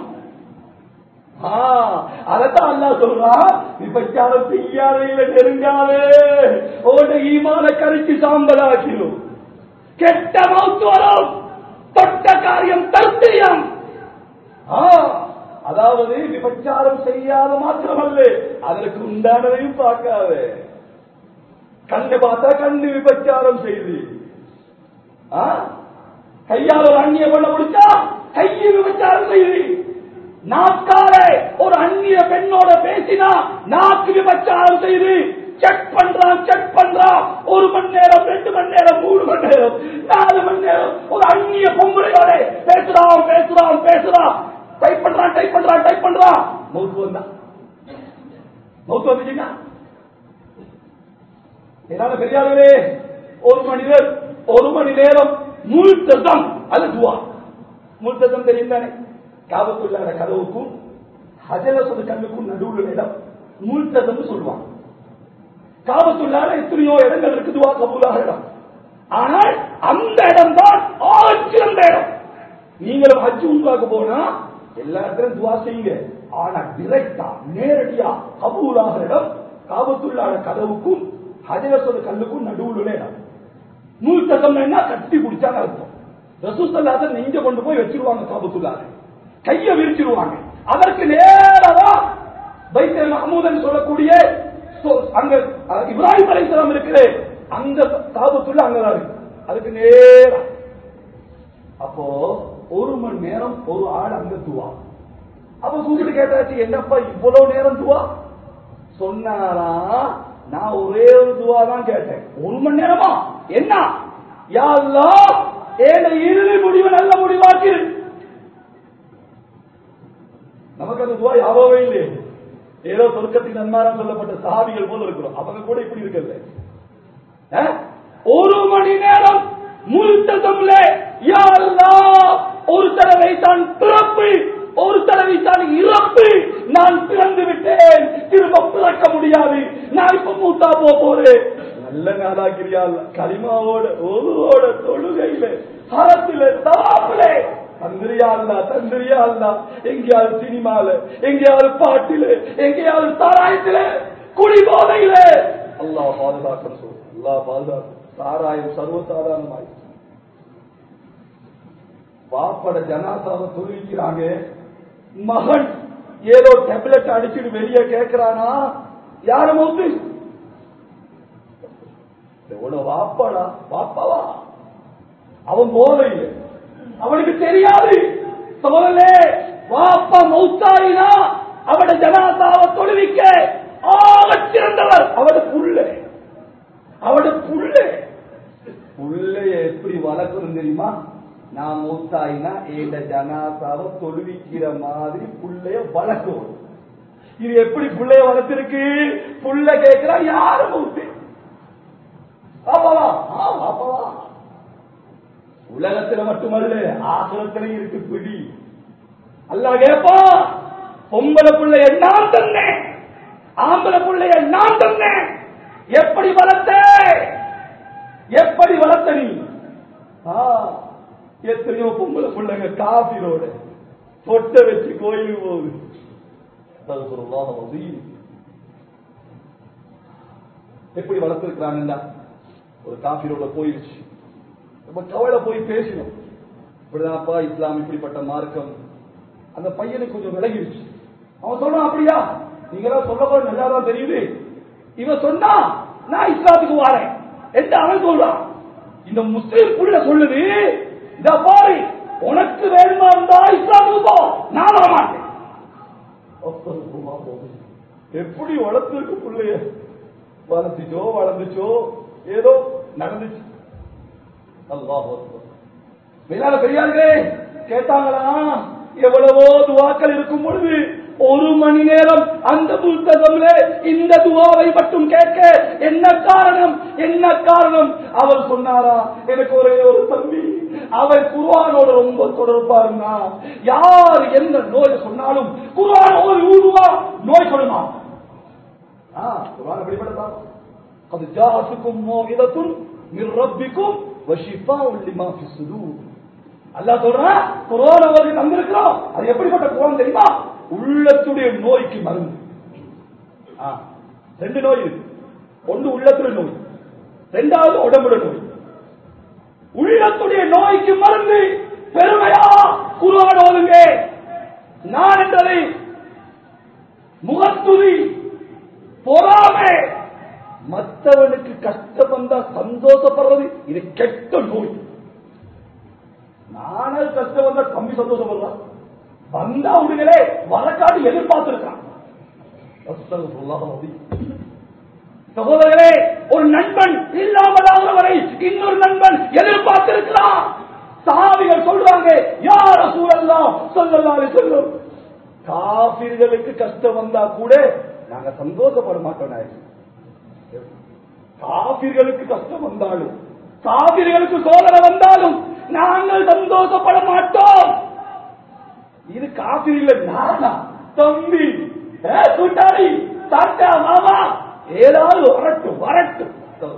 அதத்தான் அல்லா சொல்றான் விபச்சாரம் செய்யாதே இல்ல நெருங்காதே உன்ட ஈமான கரிச்சு சாம்பலாக்கிடும் கெட்ட மௌத்து வரும் தொட்ட காரியம் தர்த்தியம் அதாவது விபச்சாரம் செய்யாத மாத்திரமல்ல அதற்கு உண்டானதையும் பார்க்காத கண்ணு பார்த்தா கண்ணு விபச்சாரம் செய்து கையால் ஒரு அந்நிய பண்ண முடிச்சா கையை விபச்சாரம் செய்து நாக்காலே ஒரு அந்நிய பெண்ணோட பேசினா நாக்கு விபச்சாரம் செய்து செக் பண்றான் செக் பண்றான் ஒரு மணி நேரம் ரெண்டு மணி நேரம் மூணு மணி நேரம் நாலு மணி நேரம் ஒரு அந்நிய பொம்பளையோட பேசுறான் பேசுறான் பேசுறான் டைப் பண்றான் டைப் பண்றான் டைப் பண்றான் மௌத்து வந்தா மௌத்து வந்துச்சுங்க என்னால பெரியார்களே ஒரு மனிதர் ஒரு மணி நேரம் முழுத்ததம் அது துவா முழுத்ததம் தெரியும் தானே காபத்துள்ளார கதவுக்கும் ஹஜரசது கண்ணுக்கும் நடுவுள்ள இடம் முழுத்ததம் சொல்லுவாங்க காபத்துள்ளார எத்தனையோ இடங்கள் இருக்கு துவா கபூலாக இடம் ஆனால் அந்த இடம் தான் ஆச்சிறந்த இடம் நீங்களும் ஹஜ் உண்டாக்க போனா எல்லா இடத்திலும் துவா செய்யுங்க ஆனா டிரெக்டா நேரடியா கபூலாக இடம் காபத்துள்ளார கதவுக்கும் ஹஜரசது கல்லுக்கும் நடுவுள்ள உள்ள இடம் முழுத்ததம் என்ன கட்டி பிடிச்சாங்க அர்த்தம் ரசூசல்லாத நெஞ்ச கொண்டு போய் வச்சிருவாங்க காபத்துள்ளார கைய விரிச்சிருவாங்க அதற்கு நேரா பைத்தல் மஹமூதன் சொல்லக்கூடிய அங்க இப்ராஹிம் அலைசலாம் இருக்குது அந்த தாபத்துள்ள அங்கதான் இருக்கு அதுக்கு நேரா அப்போ ஒரு மணி நேரம் ஒரு ஆள் அங்க துவா அப்ப கூப்பிட்டு கேட்டாச்சு என்னப்பா இவ்வளவு நேரம் துவா சொன்னாரா நான் ஒரே ஒரு துவா தான் கேட்டேன் ஒரு மணி நேரமா என்ன யா ஏன இறுதி முடிவு நல்ல முடிவாக்கிரு நமக்கு அந்த துவா யாரோவே இல்லையே ஏதோ சொர்க்கத்தின் நன்மாரம் சொல்லப்பட்ட சஹாபிகள் போல இருக்கிறோம் அவங்க கூட இப்படி இருக்கல ஒரு மணி நேரம் முழுத்ததும்ல ஒரு தடவை தான் பிறப்பு ஒரு தடவை தான் இறப்பு நான் பிறந்து விட்டேன் திரும்ப பிறக்க முடியாது நான் இப்ப மூத்தா போ போறேன் நல்ல நாளாகிறியா கரிமாவோட ஒருவோட தொழுகையில ஹரத்தில தாப்புல தந்திரியா அல்லா தந்திரியா அல்லா எங்கேயாவது சினிமால எங்கேயாவது பாட்டில எங்கேயாவது சாராயத்தில குடி போதையில அல்லா பாதுகாக்கணும் சொல் அல்லா பாதுகாக்கும் சாராயம் சர்வசாதாரணமாய் வாப்பட ஜனாசாவை தொழிக்கிறாங்க மகன் ஏதோ டேப்லெட் அடிச்சுட்டு வெளியே கேட்கிறானா யார மௌத்து எவ்வளவு வாப்பாடா வாப்பாவா அவன் போதையில் அவனுக்கு தெரியாது சோழலே வாப்பா மௌத்தாயினா அவட ஜனாதாவை தொழுவிக்க ஆகச் சிறந்தவர் அவட புள்ள அவட புள்ள புள்ளைய எப்படி வளர்க்கணும் தெரியுமா நான் மூத்தாயினா இந்த ஜனாதாவை தொழுவிக்கிற மாதிரி புள்ளைய வளர்க்கணும் இது எப்படி புள்ளைய வளர்த்திருக்கு புள்ள கேட்கிறா யாரு மூத்து பாப்பாவா ஆ, பாப்பாவா உலகத்துல மட்டுமல்ல ஆசிரத்திலையும் இருக்கு பிடி அல்லாஹ் கேப்பா பொம்பளை பிள்ளைய நான் தந்தேன் ஆம்பளை பிள்ளைய நான் தந்தேன் எப்படி வளர்த்த எப்படி வளர்த்த நீ ஆ, எத்தனையோ பொம்பளை பிள்ளைங்க காபிரோட பொட்டை வச்சு கோயிலுக்கு போகுது அஸ்தக்ஃபிருல்லாஹ் அலீம். எப்படி வளர்த்திருக்கிறான்டா ஒரு காபிரோட போயிருச்சு ரொம்ப கவலை போய் பேசினோம் இப்படிதான்ப்பா இஸ்லாம் இப்படிப்பட்ட மார்க்கம் அந்த பையனுக்கு கொஞ்சம் விலகிருச்சு அவன் சொன்னான் அப்படியா நீங்களாம் சொல்ல போற நல்லா தான் தெரியுது இவன் சொன்னா நான் இஸ்லாத்துக்கு வாரேன் என்று அவன் சொல்றான் இந்த முஸ்லீம் புள்ள சொல்லுது இந்த பாரு உனக்கு வேணுமா இருந்தா இஸ்லாத்துக்கு போ நான் வர மாட்டேன் எப்படி வளர்த்துருக்கு பிள்ளைய வளர்த்துச்சோ வளர்ந்துச்சோ ஏதோ நடந்துச்சு அல்லாஹ் மேலான பெரியார்களே கேட்டாங்களா எவ்வளவோ துவாக்கள் இருக்கும் பொழுது ஒரு மணி நேரம் அந்த புத்தகம்ல இந்த துவாவை மட்டும் கேட்க என்ன காரணம் என்ன காரணம் அவர் சொன்னாரா எனக்கு ஒரே ஒரு தம்பி அவர் குர்ஆனோட ரொம்ப தொடர்பா இருந்தா யார் எந்த நோய் சொன்னாலும் குர்ஆன் ஒரு ஊதுவா நோய் சொல்லுமா ஆ குர்ஆன் எப்படிப்பட்டதா அது ஜாஅத்துக்கும் மௌஇதத்துன் மின் ரப்பிக்கும் வஷிஃபாஉன் லிமா ஃபி ஸுதூர் அல்லாஹ் சொல்றான் குர்ஆன் அவருக்கு தந்திருக்கிறோம் அது எப்படிப்பட்ட குர்ஆன் தெரியுமா உள்ளத்துடைய நோய்க்கு மருந்து ஆ, ரெண்டு நோய் இருக்கு ஒன்று உள்ளத்துடைய நோய் ரெண்டாவது உடம்புடைய நோய் உள்ளத்துடைய நோய்க்கு மருந்து பெருமையா குர்ஆன் ஓதுங்க நான் என்றதை முகத்துதி பொறாமை மற்றவனுக்கு கஷ்டம் வந்தா சந்தோஷப்படுறது இது கெட்ட நோய் நானே கஷ்டம் வந்தா கம்மி சந்தோஷப்படுறான் வந்தா விடுங்களே வரக்காடு எதிர்பார்த்திருக்கான் சகோதரர்களே ஒரு நண்பன் இல்லாமலாகிற வரை இன்னொரு நண்பன் எதிர்பார்த்திருக்கிறான் சாவிகள் சொல்றாங்க யார சூழல்லாம் சொல்லலாம் சொல்லும் காபிர்களுக்கு கஷ்டம் வந்தா கூட நாங்க சந்தோஷப்பட மாட்டோம் நாயகம். காபிர்களுக்கு கஷ்டம் வந்தாலும் காபிர்களுக்கு சோதனை வந்தாலும் நாங்கள் சந்தோஷப்பட மாட்டோம் இது காபிர் இல்ல நானா தம்பி ஏ, கூட்டாளி தாத்தா மாமா ஏதாவது வரட்டும் வரட்டும்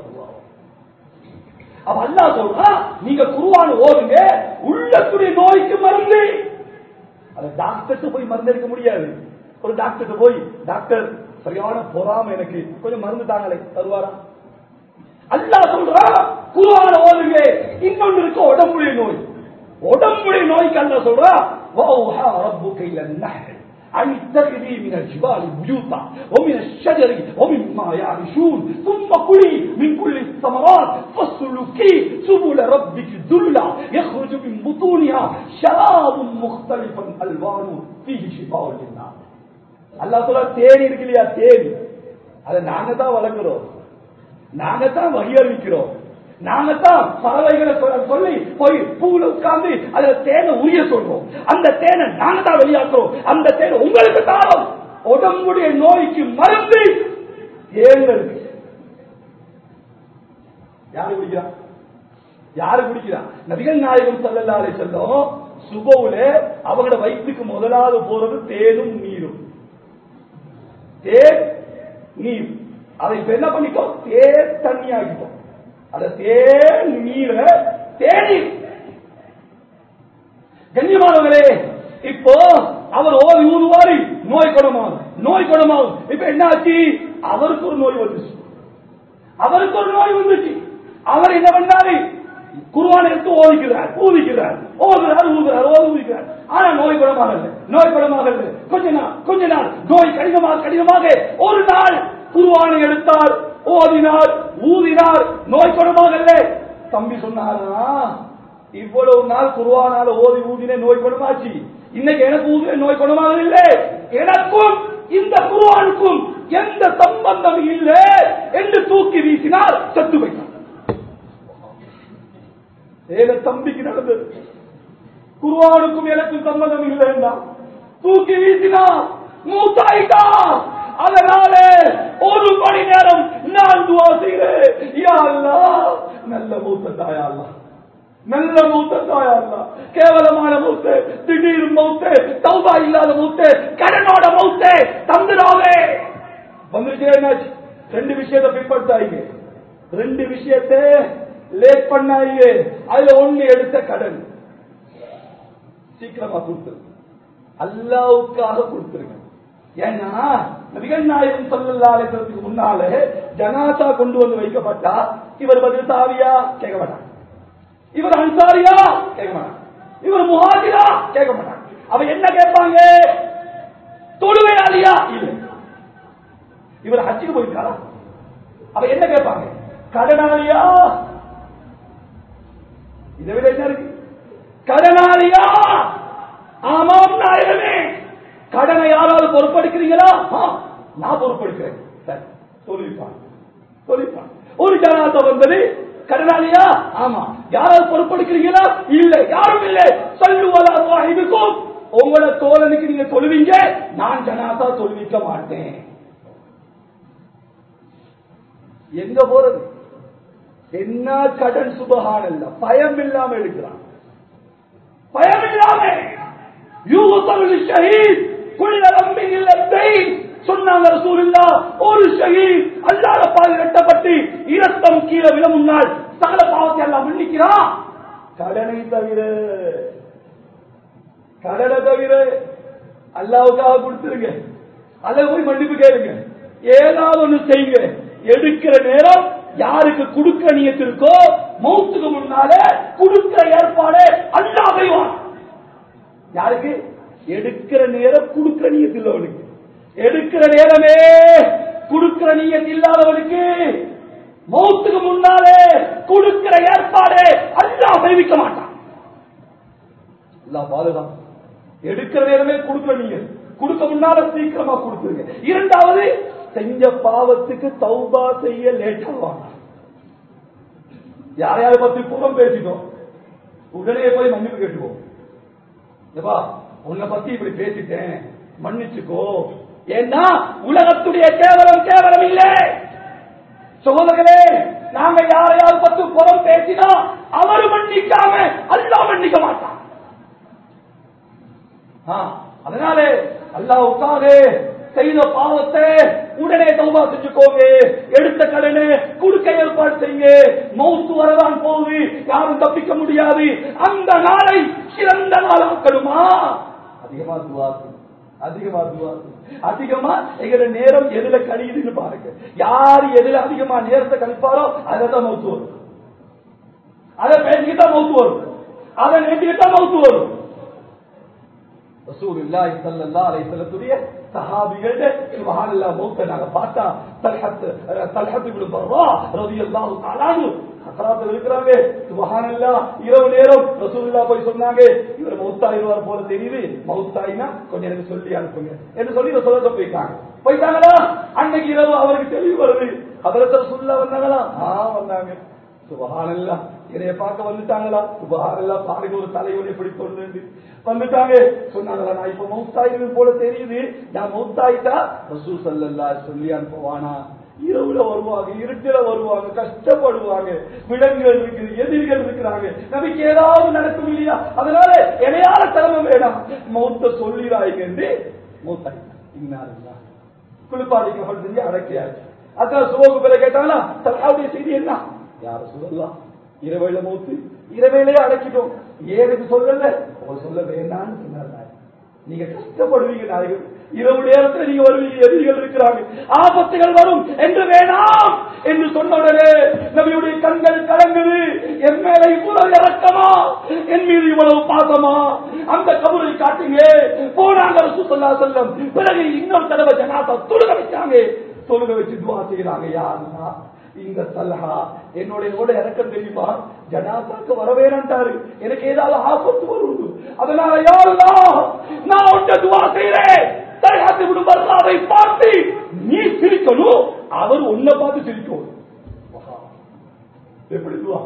அவ அல்லா சொல்றான் நீங்க குருவான ஓதுங்க உள்ளத்துடைய நோய்க்கு மருந்து அது டாக்டர்கிட்ட போய் மருந்து எடுக்க முடியாது ஒரு டாக்டர்கிட்ட போய் டாக்டர் சரியான பொறாம எனக்கு கொஞ்சம் மருந்து தாங்களே தருவாரா அல்லா சொல்றா குருவான ஓதுங்க இன்னொன்று இருக்கு உடம்புடைய நோய் உடம்புடைய நோய்க்கு அல்லா சொல்றா وَأَوْحَى رَبُّكَ إِلَى النَّحْلِ أن اتخذي من الجبال بيوتا ومن الشجر ومما يعرشون ثم كلي من كل الثمرات فاسلكي سبل ربك ذلا يخرج من بطونها شراب مختلفا الوانه فيه شفاء للناس அல்லாஹ் சொல்ல தேனி இருக்கு இல்லையா தேனி அதை நாங்க தான் வளர்க்கிறோம் நாங்க தான் வகி அறிவிக்கிறோம் நாங்க தான் பறவைகளை சொல்ல- சொல்லி போய் பூல உட்கார்ந்து அதுல தேனை உரிய சொல்றோம் அந்த தேனை நாங்க தான் வெளியாக்குறோம் அந்த தேனை உங்களுக்கு தாரோம் உடம்புடைய நோய்க்கு மருந்து ஏங்க இருக்கு யாரு குடிக்கிறா யாரு குடிக்கிறா நபிகள் நாயகம் ஸல்லல்லாஹு அலைஹி வஸல்லம் சுபவுல அவங்களோட வயிற்றுக்கு முதலாவது போறது தேனும் நீரும் தேன் நீர் அதை இப்ப என்ன பண்ணிட்டோம் தேன் தண்ணி ஆகிட்டோம் அத தேன் நீரை தேநீர் கண்ணியமானவர்களே இப்போ அவர் ஓதி ஊதுவாரு நோய் குணமாகும் நோய் குணமாகும் இப்ப என்ன ஆச்சு அவருக்கு ஒரு நோய் வந்துச்சு அவருக்கு ஒரு நோய் வந்துச்சு அவர் என்ன பண்ணாரு குருவானை எடுத்து ஓதிக்கிறார் ஊதிக்கிறார் ஓதுறார் ஊதுறார் ஓது ஊதிக்கிறார் ஆனா நோய் குணமாக இல்லை நோய் குணமாக இல்லை கொஞ்ச நாள் கொஞ்ச நாள் நோய் கடினமாக கடினமாக ஒரு நாள் குருவானை எடுத்தார் ஓதினார் ஊதினார் நோய் குணமாக இல்லை தம்பி சொன்னாரா இவ்வளவு நாள் குருவானால ஓதி ஊதின நோய் குணமாச்சு இன்னைக்கு எனக்கு ஊதின நோய் குணமாக இல்லை எனக்கும் இந்த குருவானுக்கும் எந்த சம்பந்தம் இல்லை என்று தூக்கி வீசினார் செத்து போயிட்டார் ஏக தம்பிக்கு நடந்தது குருவானுக்கும் எனக்கும் சம்பந்தம் இல்லைன்னா தூக்கி வீசினா மூத்தாயிட்டா அதனால ஒரு மணி நேரம் நான் துவா செய்கிறேன் யா அல்லாஹ், நல்ல மூத்த தாயா அல்லாஹ். நல்ல மூத்த தாயா அல்லாஹ். கேவலமான மூத்து திடீர் மூத்து தௌபா இல்லாத மூத்து கடனோட மூத்து தந்துடாவே வந்துருச்சு என்னாச்சு ரெண்டு விஷயத்தை பிற்படுத்தாயிங்க ரெண்டு விஷயத்தை லேட் பண்ணாயிங்க அதுல ஒண்ணு எடுத்த கடன் சீக்கிரமா கொடுத்துருங்க அல்லாவுக்காக கொடுத்துருங்க ஏன்னா நபிகள் நாயகம் சொல்லல்லா அலைக்கிறதுக்கு முன்னாலே ஜனாசா கொண்டு வந்து வைக்கப்பட்டா இவர் பதில் சாவியா கேட்க மாட்டாங்க இவர் அன்சாரியா கேட்க மாட்டாங்க இவர் முஹாஜிரா கேட்க மாட்டாங்க அவ என்ன கேட்பாங்க தொழுவையாளியா இல்லை இவர் ஹஜ்ஜுக்கு போயிருக்காரா அவ என்ன கேட்பாங்க கடனாளியா இதை விட என்ன இருக்கு கடனாளியா ஆமாம் நாயகமே கடனை யாராவது பொறுப்படுக்கிறீங்களா ஆ, நான் பொறுப்படுக்கிறேன் சரி சொல்லிப்பான் சொல்லிப்பான் ஒரு ஜனாத வந்தது கடனாளியா ஆமா யாராவது பொறுப்படுக்கிறீங்களா இல்ல யாரும் இல்ல சொல்லுவதா வாஹிதுக்கும் உங்களோட தோழனுக்கு நீங்க சொல்லுவீங்க நான் ஜனாதா சொல்விக்க மாட்டேன் எங்க போறது என்ன கடன் சுபகானல்ல பயம் இல்லாம எடுக்கிறான் பயம் இல்லாம யூகத்தருள் ஷஹீத் குள்ள ரம்பின் இல்லத்தை சொன்னாங்க ரசூலுல்லா ஒரு ஷஹீத் அல்லாத பால் வெட்டப்பட்டு இரத்தம் கீழே விழ முன்னால் சகல பாவத்தை எல்லாம் மன்னிக்கிறான் கடனை தவிர கடனை தவிர அல்லாவுக்காக கொடுத்துருங்க அதை போய் மன்னிப்பு கேளுங்க ஏதாவது ஒண்ணு செய்யுங்க எடுக்கிற நேரம் யாருக்கு கொடுக்கிற நியத்து இருக்கோ மௌத்துக்கு முன்னாலே கொடுக்கிற ஏற்பாடு அல்லா செய்வான் யாருக்கு எடுக்கிற நேரம் கொடுக்கிற நியத்து இல்லவனுக்கு எடுக்கிற நேரமே கொடுக்கிற நியத்து இல்லாதவனுக்கு மௌத்துக்கு முன்னாலே கொடுக்கிற ஏற்பாடு அல்லா செய்விக்க மாட்டான் எல்லாம் பாதுகாப்பு எடுக்கிற நேரமே கொடுக்க நீங்க கொடுக்க முன்னால சீக்கிரமா கொடுத்துருங்க இரண்டாவது செஞ்ச பாவத்துக்கு தௌபா செய்ய லேட் ஆவாங்க யாரையாவது பத்தி புறம் பேசிட்டோம் உடனே போய் மன்னிப்பு கேட்டுக்கோ ஏப்பா உன்னை பத்தி இப்படி பேசிட்டேன் மன்னிச்சுக்கோ ஏன்னா உலகத்துடைய கேவலம் கேவலம் இல்லை சகோதரர்களே நாங்க யாரையாவது பத்தி புறம் பேசினா அவர் மன்னிக்காம அல்லா மன்னிக்க மாட்டான் ஆ, அதனாலே அல்லாவுக்காக செய்த பாவத்தை உடனே தௌபா செஞ்சுக்கோங்க எடுத்த கடனை கொடுக்க ஏற்பாடு செய்யுங்க மௌத்து வரதான் போகுது யாரும் தப்பிக்க முடியாது அந்த நாளை சிறந்த நாளாக்கணுமா அதிகமா துவாக்கு அதிகமா துவாக்கு அதிகமா எங்கிற நேரம் எதுல கழியுதுன்னு பாருங்க யார் எதுல அதிகமா நேரத்தை கழிப்பாரோ அதான் மௌத்து வரும் அதை பேசிக்கிட்டா மௌத்து வரும் அதை நினைச்சுக்கிட்டா மௌத்து வரும் ரசூலுல்லாஹி ஸல்லல்லாஹு அலைஹி வஸல்லத்துடைய சஹாபிகளே சுப்ஹானல்லாஹ் மௌத்த நாங்க பார்த்தா தல்ஹத் தல்ஹத் இப்னு பர்ரா ரலியல்லாஹு தஆலா அன்ஹு ஹசராத்துல இருக்கிறாங்க சுப்ஹானல்லாஹ் இரவு நேரம் ரசூலுல்லாஹ் போய் சொன்னாங்க இவர் மௌத்தாயிருவார் போல தெரியுது மௌத்தாயினா கொஞ்சம் எனக்கு சொல்லி அனுப்புங்க என்று சொல்லி ரசூலுல்லாஹ் போயிட்டாங்க போயிட்டாங்களா அன்னைக்கு இரவு அவருக்கு தெளிவு வருது ஹதரத் ரசூலுல்லாஹ் வந்தாங்களா ஆ வந்தாங்க சுபஹானல்லா இதைய பார்க்க வந்துட்டாங்களா சுபஹானல்லா பாருங்க ஒரு தலைவலி எப்படி கொண்டு வந்துட்டாங்க சொன்னாங்களா நான் இப்ப மௌத்தாயிருவேன் போல தெரியுது நான் மௌத்தாயிட்டா ரசூ சல்லல்லா சொல்லி அனுப்புவானா இரவுல வருவாங்க இருட்டுல வருவாங்க கஷ்டப்படுவாங்க விலங்குகள் இருக்குது எதிரிகள் இருக்கிறாங்க நமக்கு ஏதாவது நடக்கும் இல்லையா அதனால இணையால சிரமம் வேணாம் மௌத்த சொல்லிடாய்ங்க என்று மௌத்தாயிட்டா இன்னாருங்களா குளிப்பாடிக்கப்பட்டு செஞ்சு அடக்கியாச்சு அதான் சுவோக்கு பிறகு கேட்டாங்களா தலாவுடைய செய்தி என்ன யார சொல்லலாம் இரவையில மூத்து இரவையிலே அடக்கிட்டோம் ஏனுக்கு சொல்லல அவர் சொல்ல வேண்டாம்னு சொன்னார் நாயகம். நீங்க கஷ்டப்படுவீங்க நாயகம் இரவு நேரத்தில் நீங்க வருவீங்க எதிரிகள் இருக்கிறாங்க ஆபத்துகள் வரும் என்று வேணாம் என்று சொன்ன உடனே நபியுடைய கண்கள் கலங்குது என் மேல இவ்வளவு இறக்கமா என் மீது இவ்வளவு பாசமா அந்த கபரை காட்டுங்க போனாங்க ரசூலுல்லாஹி ஸல்லல்லாஹு அலைஹி வஸல்லம் பிறகு இன்னொரு தடவை ஜனாதா தொழுக வச்சாங்க தொழுக வச்சு துவா செய்யறாங்க யா அல்லாஹ் இந்த தல்ஹா என்னுடைய கூட இறக்கம் தெரியுமா ஜனாதாக்கு வரவேறான்ட்டாரு எனக்கு ஏதாவது ஆபத்து வரும் அதனால யா அல்லாஹ் நான் உன்ட துவா செய்யறேன் தல்ஹாத்து இப்னு பர்ராவை பார்த்து நீ சிரிக்கணும் அவர் உன்னை பார்த்து சிரிக்கணும் வஹா. எப்படி துவா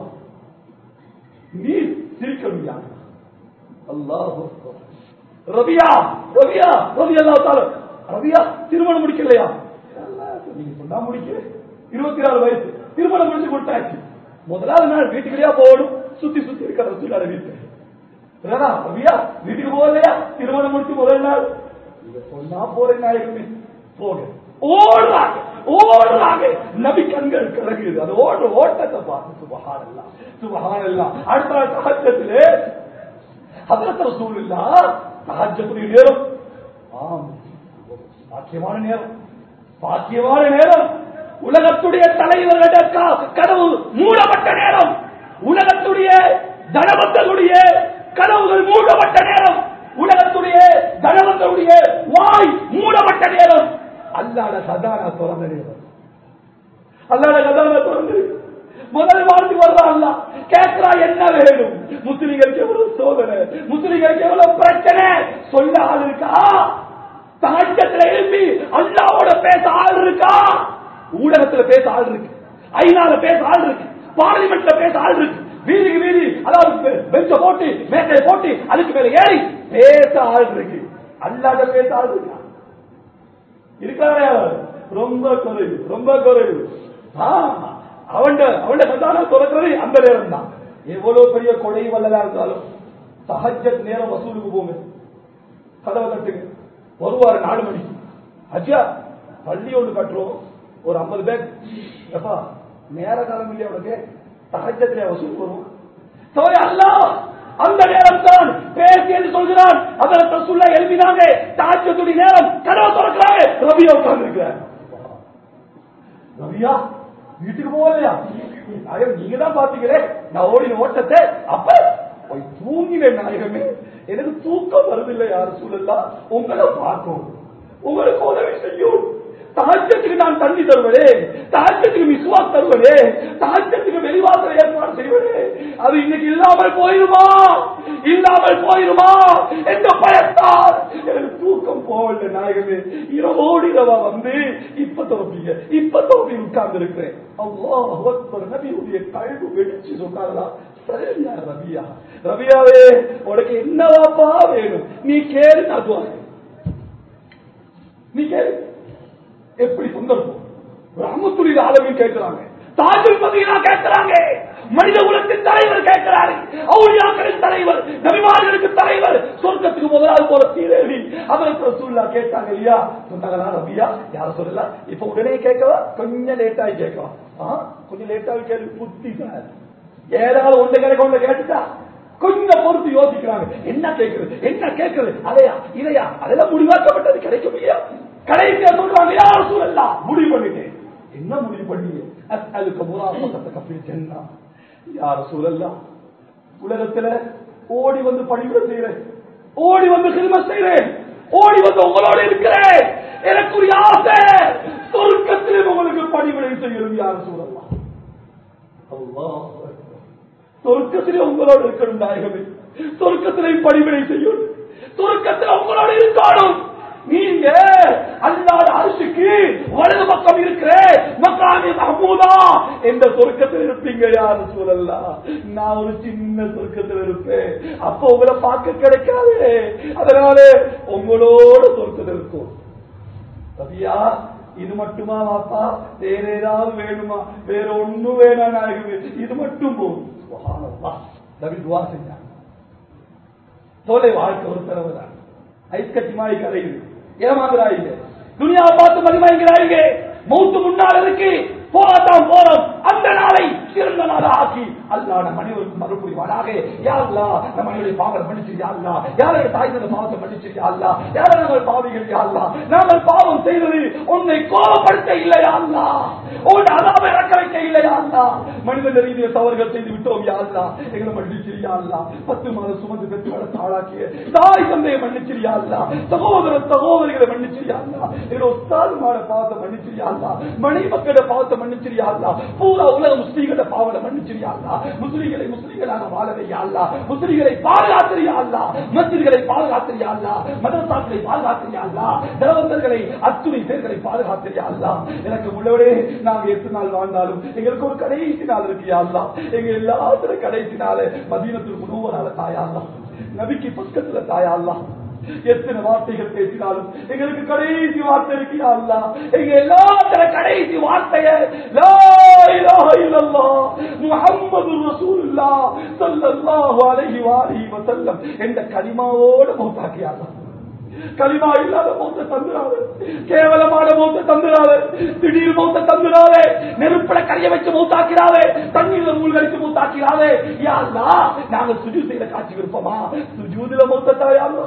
நீ சிரிக்கணும் யா அல்லாஹ் ரபியா ரபியா ரவி அல்லா ரபியா திருமணம் முடிக்கலையா நீங்க சொன்னா முடிக்க இருபத்தி நாலு வயசு திருமணம் முடிச்சு கொடுத்தாச்சு முதலாவது நாள் வீட்டுக்குள்ளேயா போகணும் சுத்தி சுத்தி இருக்கிற ரசூலார வீட்டு ரதா ரவியா வீட்டுக்கு போகலையா திருமணம் முடிச்சு முதல் நாள் இத சொன்னா போறேன் நாயகமே போக ஓடுறாங்க ஓடுறாங்க நபி கண்கள் கலகுது அது ஓடுற ஓட்டத்தை பார்த்து சுபஹான் எல்லாம் சுபஹான் எல்லாம் அடுத்த நாள் சகஜத்திலே ஹதரத் ரசூலுல்லா தஹஜ்ஜுடைய நேரம் ஆம் பாக்கியமான நேரம் பாக்கியமான நேரம் உலகத்துடைய தலைவர்கள க- கதவு மூடப்பட்ட நேரம் உலகத்துடைய தனவந்தருடைய கதவுகள் மூடப்பட்ட நேரம் உலகத்துடைய தனவந்தருடைய வாய் மூடப்பட்ட நேரம் அல்லாத சதானா திறந்த நேரம் அல்லாத கதான திறந்து முதல் வாழ்த்து வர்றா அல்ல கேட்கிறா என்ன வேணும் முஸ்லிம்களுக்கு எவ்வளவு சோதனை முஸ்லிம்களுக்கு எவ்வளவு பிரச்சனை சொல்ல ஆள் இருக்கா தாக்கத்துல எழுப்பி அல்லாவோட பேச ஆள் இருக்கா ஊடகத்துல பேச ஆள் இருக்கு ஐநால பேச ஆள் இருக்கு பார்லிமெண்ட்ல பேச ஆள் இருக்கு வீதிக்கு வீதி அதாவது பெஞ்ச போட்டு மேட்டையை போட்டு அதுக்கு மேல ஏறி பேச ஆள் இருக்கு அல்லாத பேச ஆள் இருக்கா இருக்காரே அவர் ரொம்ப குறைவு ரொம்ப குறைவு அவன் அவன் கதான துறக்கிறது அந்த நேரம் தான் எவ்வளவு பெரிய கொடை வல்லதா இருந்தாலும் சஹஜத் நேரம் வசூலுக்கு போங்க கதவை தட்டுங்க வருவார் நாலு மணிக்கு அஜா பள்ளி ஒன்று கட்டுறோம் ஒரு ஐம்பது பேர் எப்பா நேர காலம் இல்லையா உனக்கு சஹஜத்திலே வசூல் வரும் சோய அல்லா அந்த நேரம் தான் பேசி என்று சொல்கிறான் அதற்கு சொல்ல எழுப்பினாங்க தாஜத்துடைய நேரம் கதவை திறக்கிறாங்க ரவியா உட்கார்ந்து இருக்கிறார் ரவியா வீட்டுக்கு போகலையா நாயகம் நீங்க தான் பாத்தீங்களே நான் ஓடின ஓட்டத்தை அப்ப போய் தூங்கினேன் நாயகமே எனக்கு தூக்கம் வருதில்லை யார் சூழல்லாம் உங்களை பார்க்கும் உங்களுக்கு உதவி செய்யும் தாஜத்துக்கு நான் தண்ணி தருவனே தாஜத்துக்கு விசுவாஸ் தருவனே தாஜத்துக்கு வெளிவாசல் ஏற்பாடு செய்வனே அது இன்னைக்கு இல்லாமல் போயிருமா இல்லாமல் போயிருமா என்ற பயத்தால் எனக்கு தூக்கம் போகல நாயகமே இரவோடு இரவா வந்து இப்ப தோப்பீங்க இப்ப தோப்பி உட்கார்ந்து இருக்கிறேன் அல்லாஹ் அக்பர் நபியுடைய கழுவு வெடிச்சு சொன்னாங்களா சரியா ரபியா ரபியாவே உனக்கு என்னவாப்பா வேணும் நீ கேளு நான் துவா செய்றேன். நீ கேளு எப்படி சந்தர்ப்பம் ரஹமத்துடைய அளவில் கேட்கிறாங்க தாஜுல் மதீனா கேட்கிறாங்க மனித குலத்தின் தலைவர் கேட்கிறாரு அவுளியாக்களின் தலைவர் நபிமார்களுக்கு தலைவர் சொர்க்கத்துக்கு முதலாவது போற சீரேவி அதற்கு ரசூல்லா கேட்டாங்க இல்லையா சொன்னாங்களா ரபியா யார சொல்லலாம் இப்ப உடனே கேட்கவா கொஞ்சம் லேட்டாகி கேட்கவா ஆ, கொஞ்சம் லேட்டாகி கேள்வி புத்தி சார் ஏதாவது ஒன்று கேட்க ஒன்று கேட்டுட்டா கொஞ்சம் பொறுத்து யோசிக்கிறாங்க என்ன கேட்கிறது என்ன கேட்கிறது அதையா இதையா அதெல்லாம் முடிவாக்கப்பட்டது கிடைக்கும் இல்லையா கடைசியா சொல்றாங்க யார் சூழல்லாம் முடிவு பண்ணிட்டேன் என்ன முடிவு பண்ணீங்க அதுக்கு முறாபத்தை கப்பி சென்னா யார் சூழல்லாம் உலகத்துல ஓடி வந்து பணிவிட செய்யறேன் ஓடி வந்து சிறும செய்யறேன் ஓடி வந்து உங்களோட இருக்கிறேன் எனக்குரிய ஆசை சொர்க்கத்திலே உங்களுக்கு பணிவிடை செய்யணும் யார் சூழல்லாம் அல்லாஹ் அக்பர். சொர்க்கத்திலே உங்களோடு இருக்கணும் நாயகமே சொர்க்கத்திலே பணிவிடை செய்யும் சொர்க்கத்தில் உங்களோடு இருக்கணும் நீங்க அல்லாத அரசுக்கு வலது பக்கம் இருக்கிற மக்காமி மஹமூதா எந்த சொர்க்கத்தில் இருப்பீங்க யாரு சூழல்லா நான் ஒரு சின்ன சொர்க்கத்தில் இருப்பேன் அப்ப உங்களை பார்க்க கிடைக்காது அதனால உங்களோட சொர்க்கத்தில் இருக்கும் ரவியா இது மட்டுமா வாப்பா வேற ஏதாவது வேணுமா வேற ஒண்ணும் வேணாம் நாயகமே இது மட்டும் போதும் சுப்ஹானல்லாஹ். நபி துவா செஞ்சாங்க தொலை வாழ்க்கை ஒரு தடவை தான் ஐஸ் கட்டி மாறி கரையுது ஏமாந்துறாங்க துனியாவை பார்த்து மதிமயங்கிறாங்க மௌத்து முன்னால் இருக்கு போராட்டம் போறோம் அந்த நாளை சிறந்த நாளா ஆக்கி அல்ல அல்லா நம் அனைவருக்கும் மறுபடிவானாக யா அல்லா நம் அனைவருடைய பாவங்களை மன்னிச்சு யா அல்லா யாருடைய தாய் தந்த பாவத்தை மன்னிச்சு யா அல்லா யாரை நாங்கள் பாவிகள் யா அல்லா நாங்கள் பாவம் செய்தது உன்னை கோபப்படுத்த இல்லையா அல்லா உன் அதாவை இறக்க வைக்க இல்லையா அல்லா மனித ரீதிய தவறுகள் செய்து விட்டோம் யா அல்லா எங்களை மன்னிச்சிரியா அல்லா பத்து மாதம் சுமந்து பெற்று வளர்த்து ஆளாக்கிய தாய் தந்தையை மன்னிச்சிரியா அல்லா சகோதர சகோதரிகளை மன்னிச்சிரியா அல்லா எங்களை ஒத்தாதுமான பாவத்தை மன்னிச்சிரியா அல்லா மணி மக்களோட பாவத்தை மன்னிச்சிரியா அல்லா பூரா உலக முஸ்லீம்களோட பாவத்தை மன்னிச்சிரியா அல்லா முஸ்லீம்களை முஸ்லீம்களாக வாழவையா அல்லா முஸ்லீம்களை பாதுகாத்திரியா அல்லா மஸ்ஜிதுகளை பாதுகாத்திரியா அல்லா மதரசாக்களை பாதுகாத்திரியா அல்லா தேவந்தர்களை அத்துணை பேர்களை பாதுகாத்திரியா அல்லா எனக்கு உள்ளவரே நாங்க எத்தனை நாள் வாழ்ந்தாலும் எங்களுக்கு ஒரு கடைசி நாள் இருக்கியா அல்லா எங்க எல்லாத்திலும் கடைசி நாள் மதீனத்தில் முழுவதால தாயா அல்லா நபிக்கு பக்கத்துல தாயா அல்லா எத்தனை வார்த்தைகள் பேசினாலும் எங்களுக்கு கடைசி வார்த்தை இருக்கிறா அல்லா எங்க எல்லாத்துல கடைசி வார்த்தைய லா இலாஹ இல்லல்லாஹ் முஹம்மது ரசூலுல்லாஹ் ஸல்லல்லாஹு அலைஹி வஆலிஹி வஸல்லம் என்ற கலிமாவோட மௌத்தாக்கியா அல்லாஹ் களிமா இல்லாத மௌத்த தந்துடாது கேவலமான மௌத்த தந்துடாது திடீர் மௌத்த தந்துடாது நெருப்பட கரைய வச்சு மௌத்தாக்கிறாவே தண்ணீர்ல மூழ்கடிச்சு மௌத்தாக்கிறாவே யாருலா நாங்க சுஜூ செய்யற காட்சி விருப்பமா சுஜூதுல மௌத்தத்தா யாரு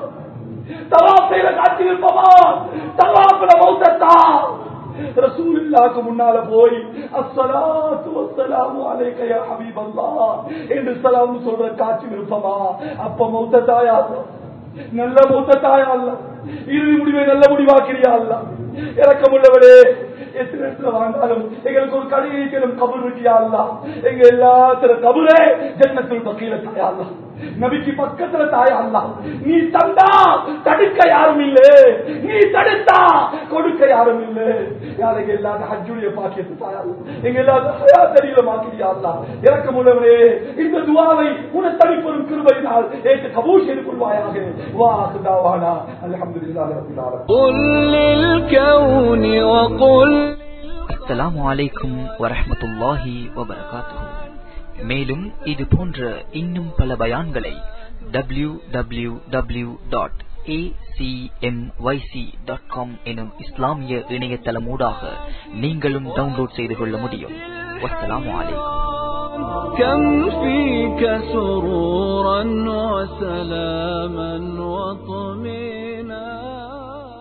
தவாப் செய்யற காட்சி விருப்பமா தவாப்புல மௌத்தத்தா ரசூலுல்லாக்கு முன்னால போய் அஸ்ஸலாத்து வஸ்ஸலாமு அலைக யா ஹபீபல்லாஹ் என்று சலாம் சொல்ற காட்சி விருப்பமா அப்ப மௌத்தத்தா யாரு நல்ல மூத்தத்தாயா அல்ல இறுதி முடிவை நல்ல முடிவாக்கிறியா அல்ல இறக்கமுள்ளவரே எத்தனை இடத்துல வாழ்ந்தாலும் எங்களுக்கு ஒரு கடையிலும் கபர் இருக்கியா அல்ல எங்க எல்லாத்துல கபரே ஜன்னத்தில் பக்கீல தாயா அல்ல நபிக்கு பக்கத்துல தாயா அல்ல நீ தந்தா தடுக்க யாரும் இல்ல நீ தடுத்தா கொடுக்க யாரும் இல்ல யாருக்கு எல்லாரும் ஹஜ்ஜுடைய பாக்கியத்து தாயா அல்ல எங்க எல்லாரும் ஹயா தெரியல மாக்கிறியா அல்ல இறக்கமுள்ளவரே இந்த துவாவை உன தனிப்பெரும் கிருபையினால் ஏற்று கபூல் செய்து கொள்வாயாக வா சுதாவானா அல்ஹம்துலில்லாஹி ரப்பில் ஆலமீன் قل للكون وقل அஸ்ஸலாமு அலைக்கும் வரஹ்மத்துல்லாஹி வபரகாத்துஹு மேலும் இது போன்ற இன்னும் பல பயான்களை W W W dot dot com எனும் இஸ்லாமிய இணையதளமூடாக நீங்களும் டவுன்லோட் செய்து கொள்ள முடியும் வஸ்ஸலாமு அலைக்கும் كم فيك سرورا وسلاما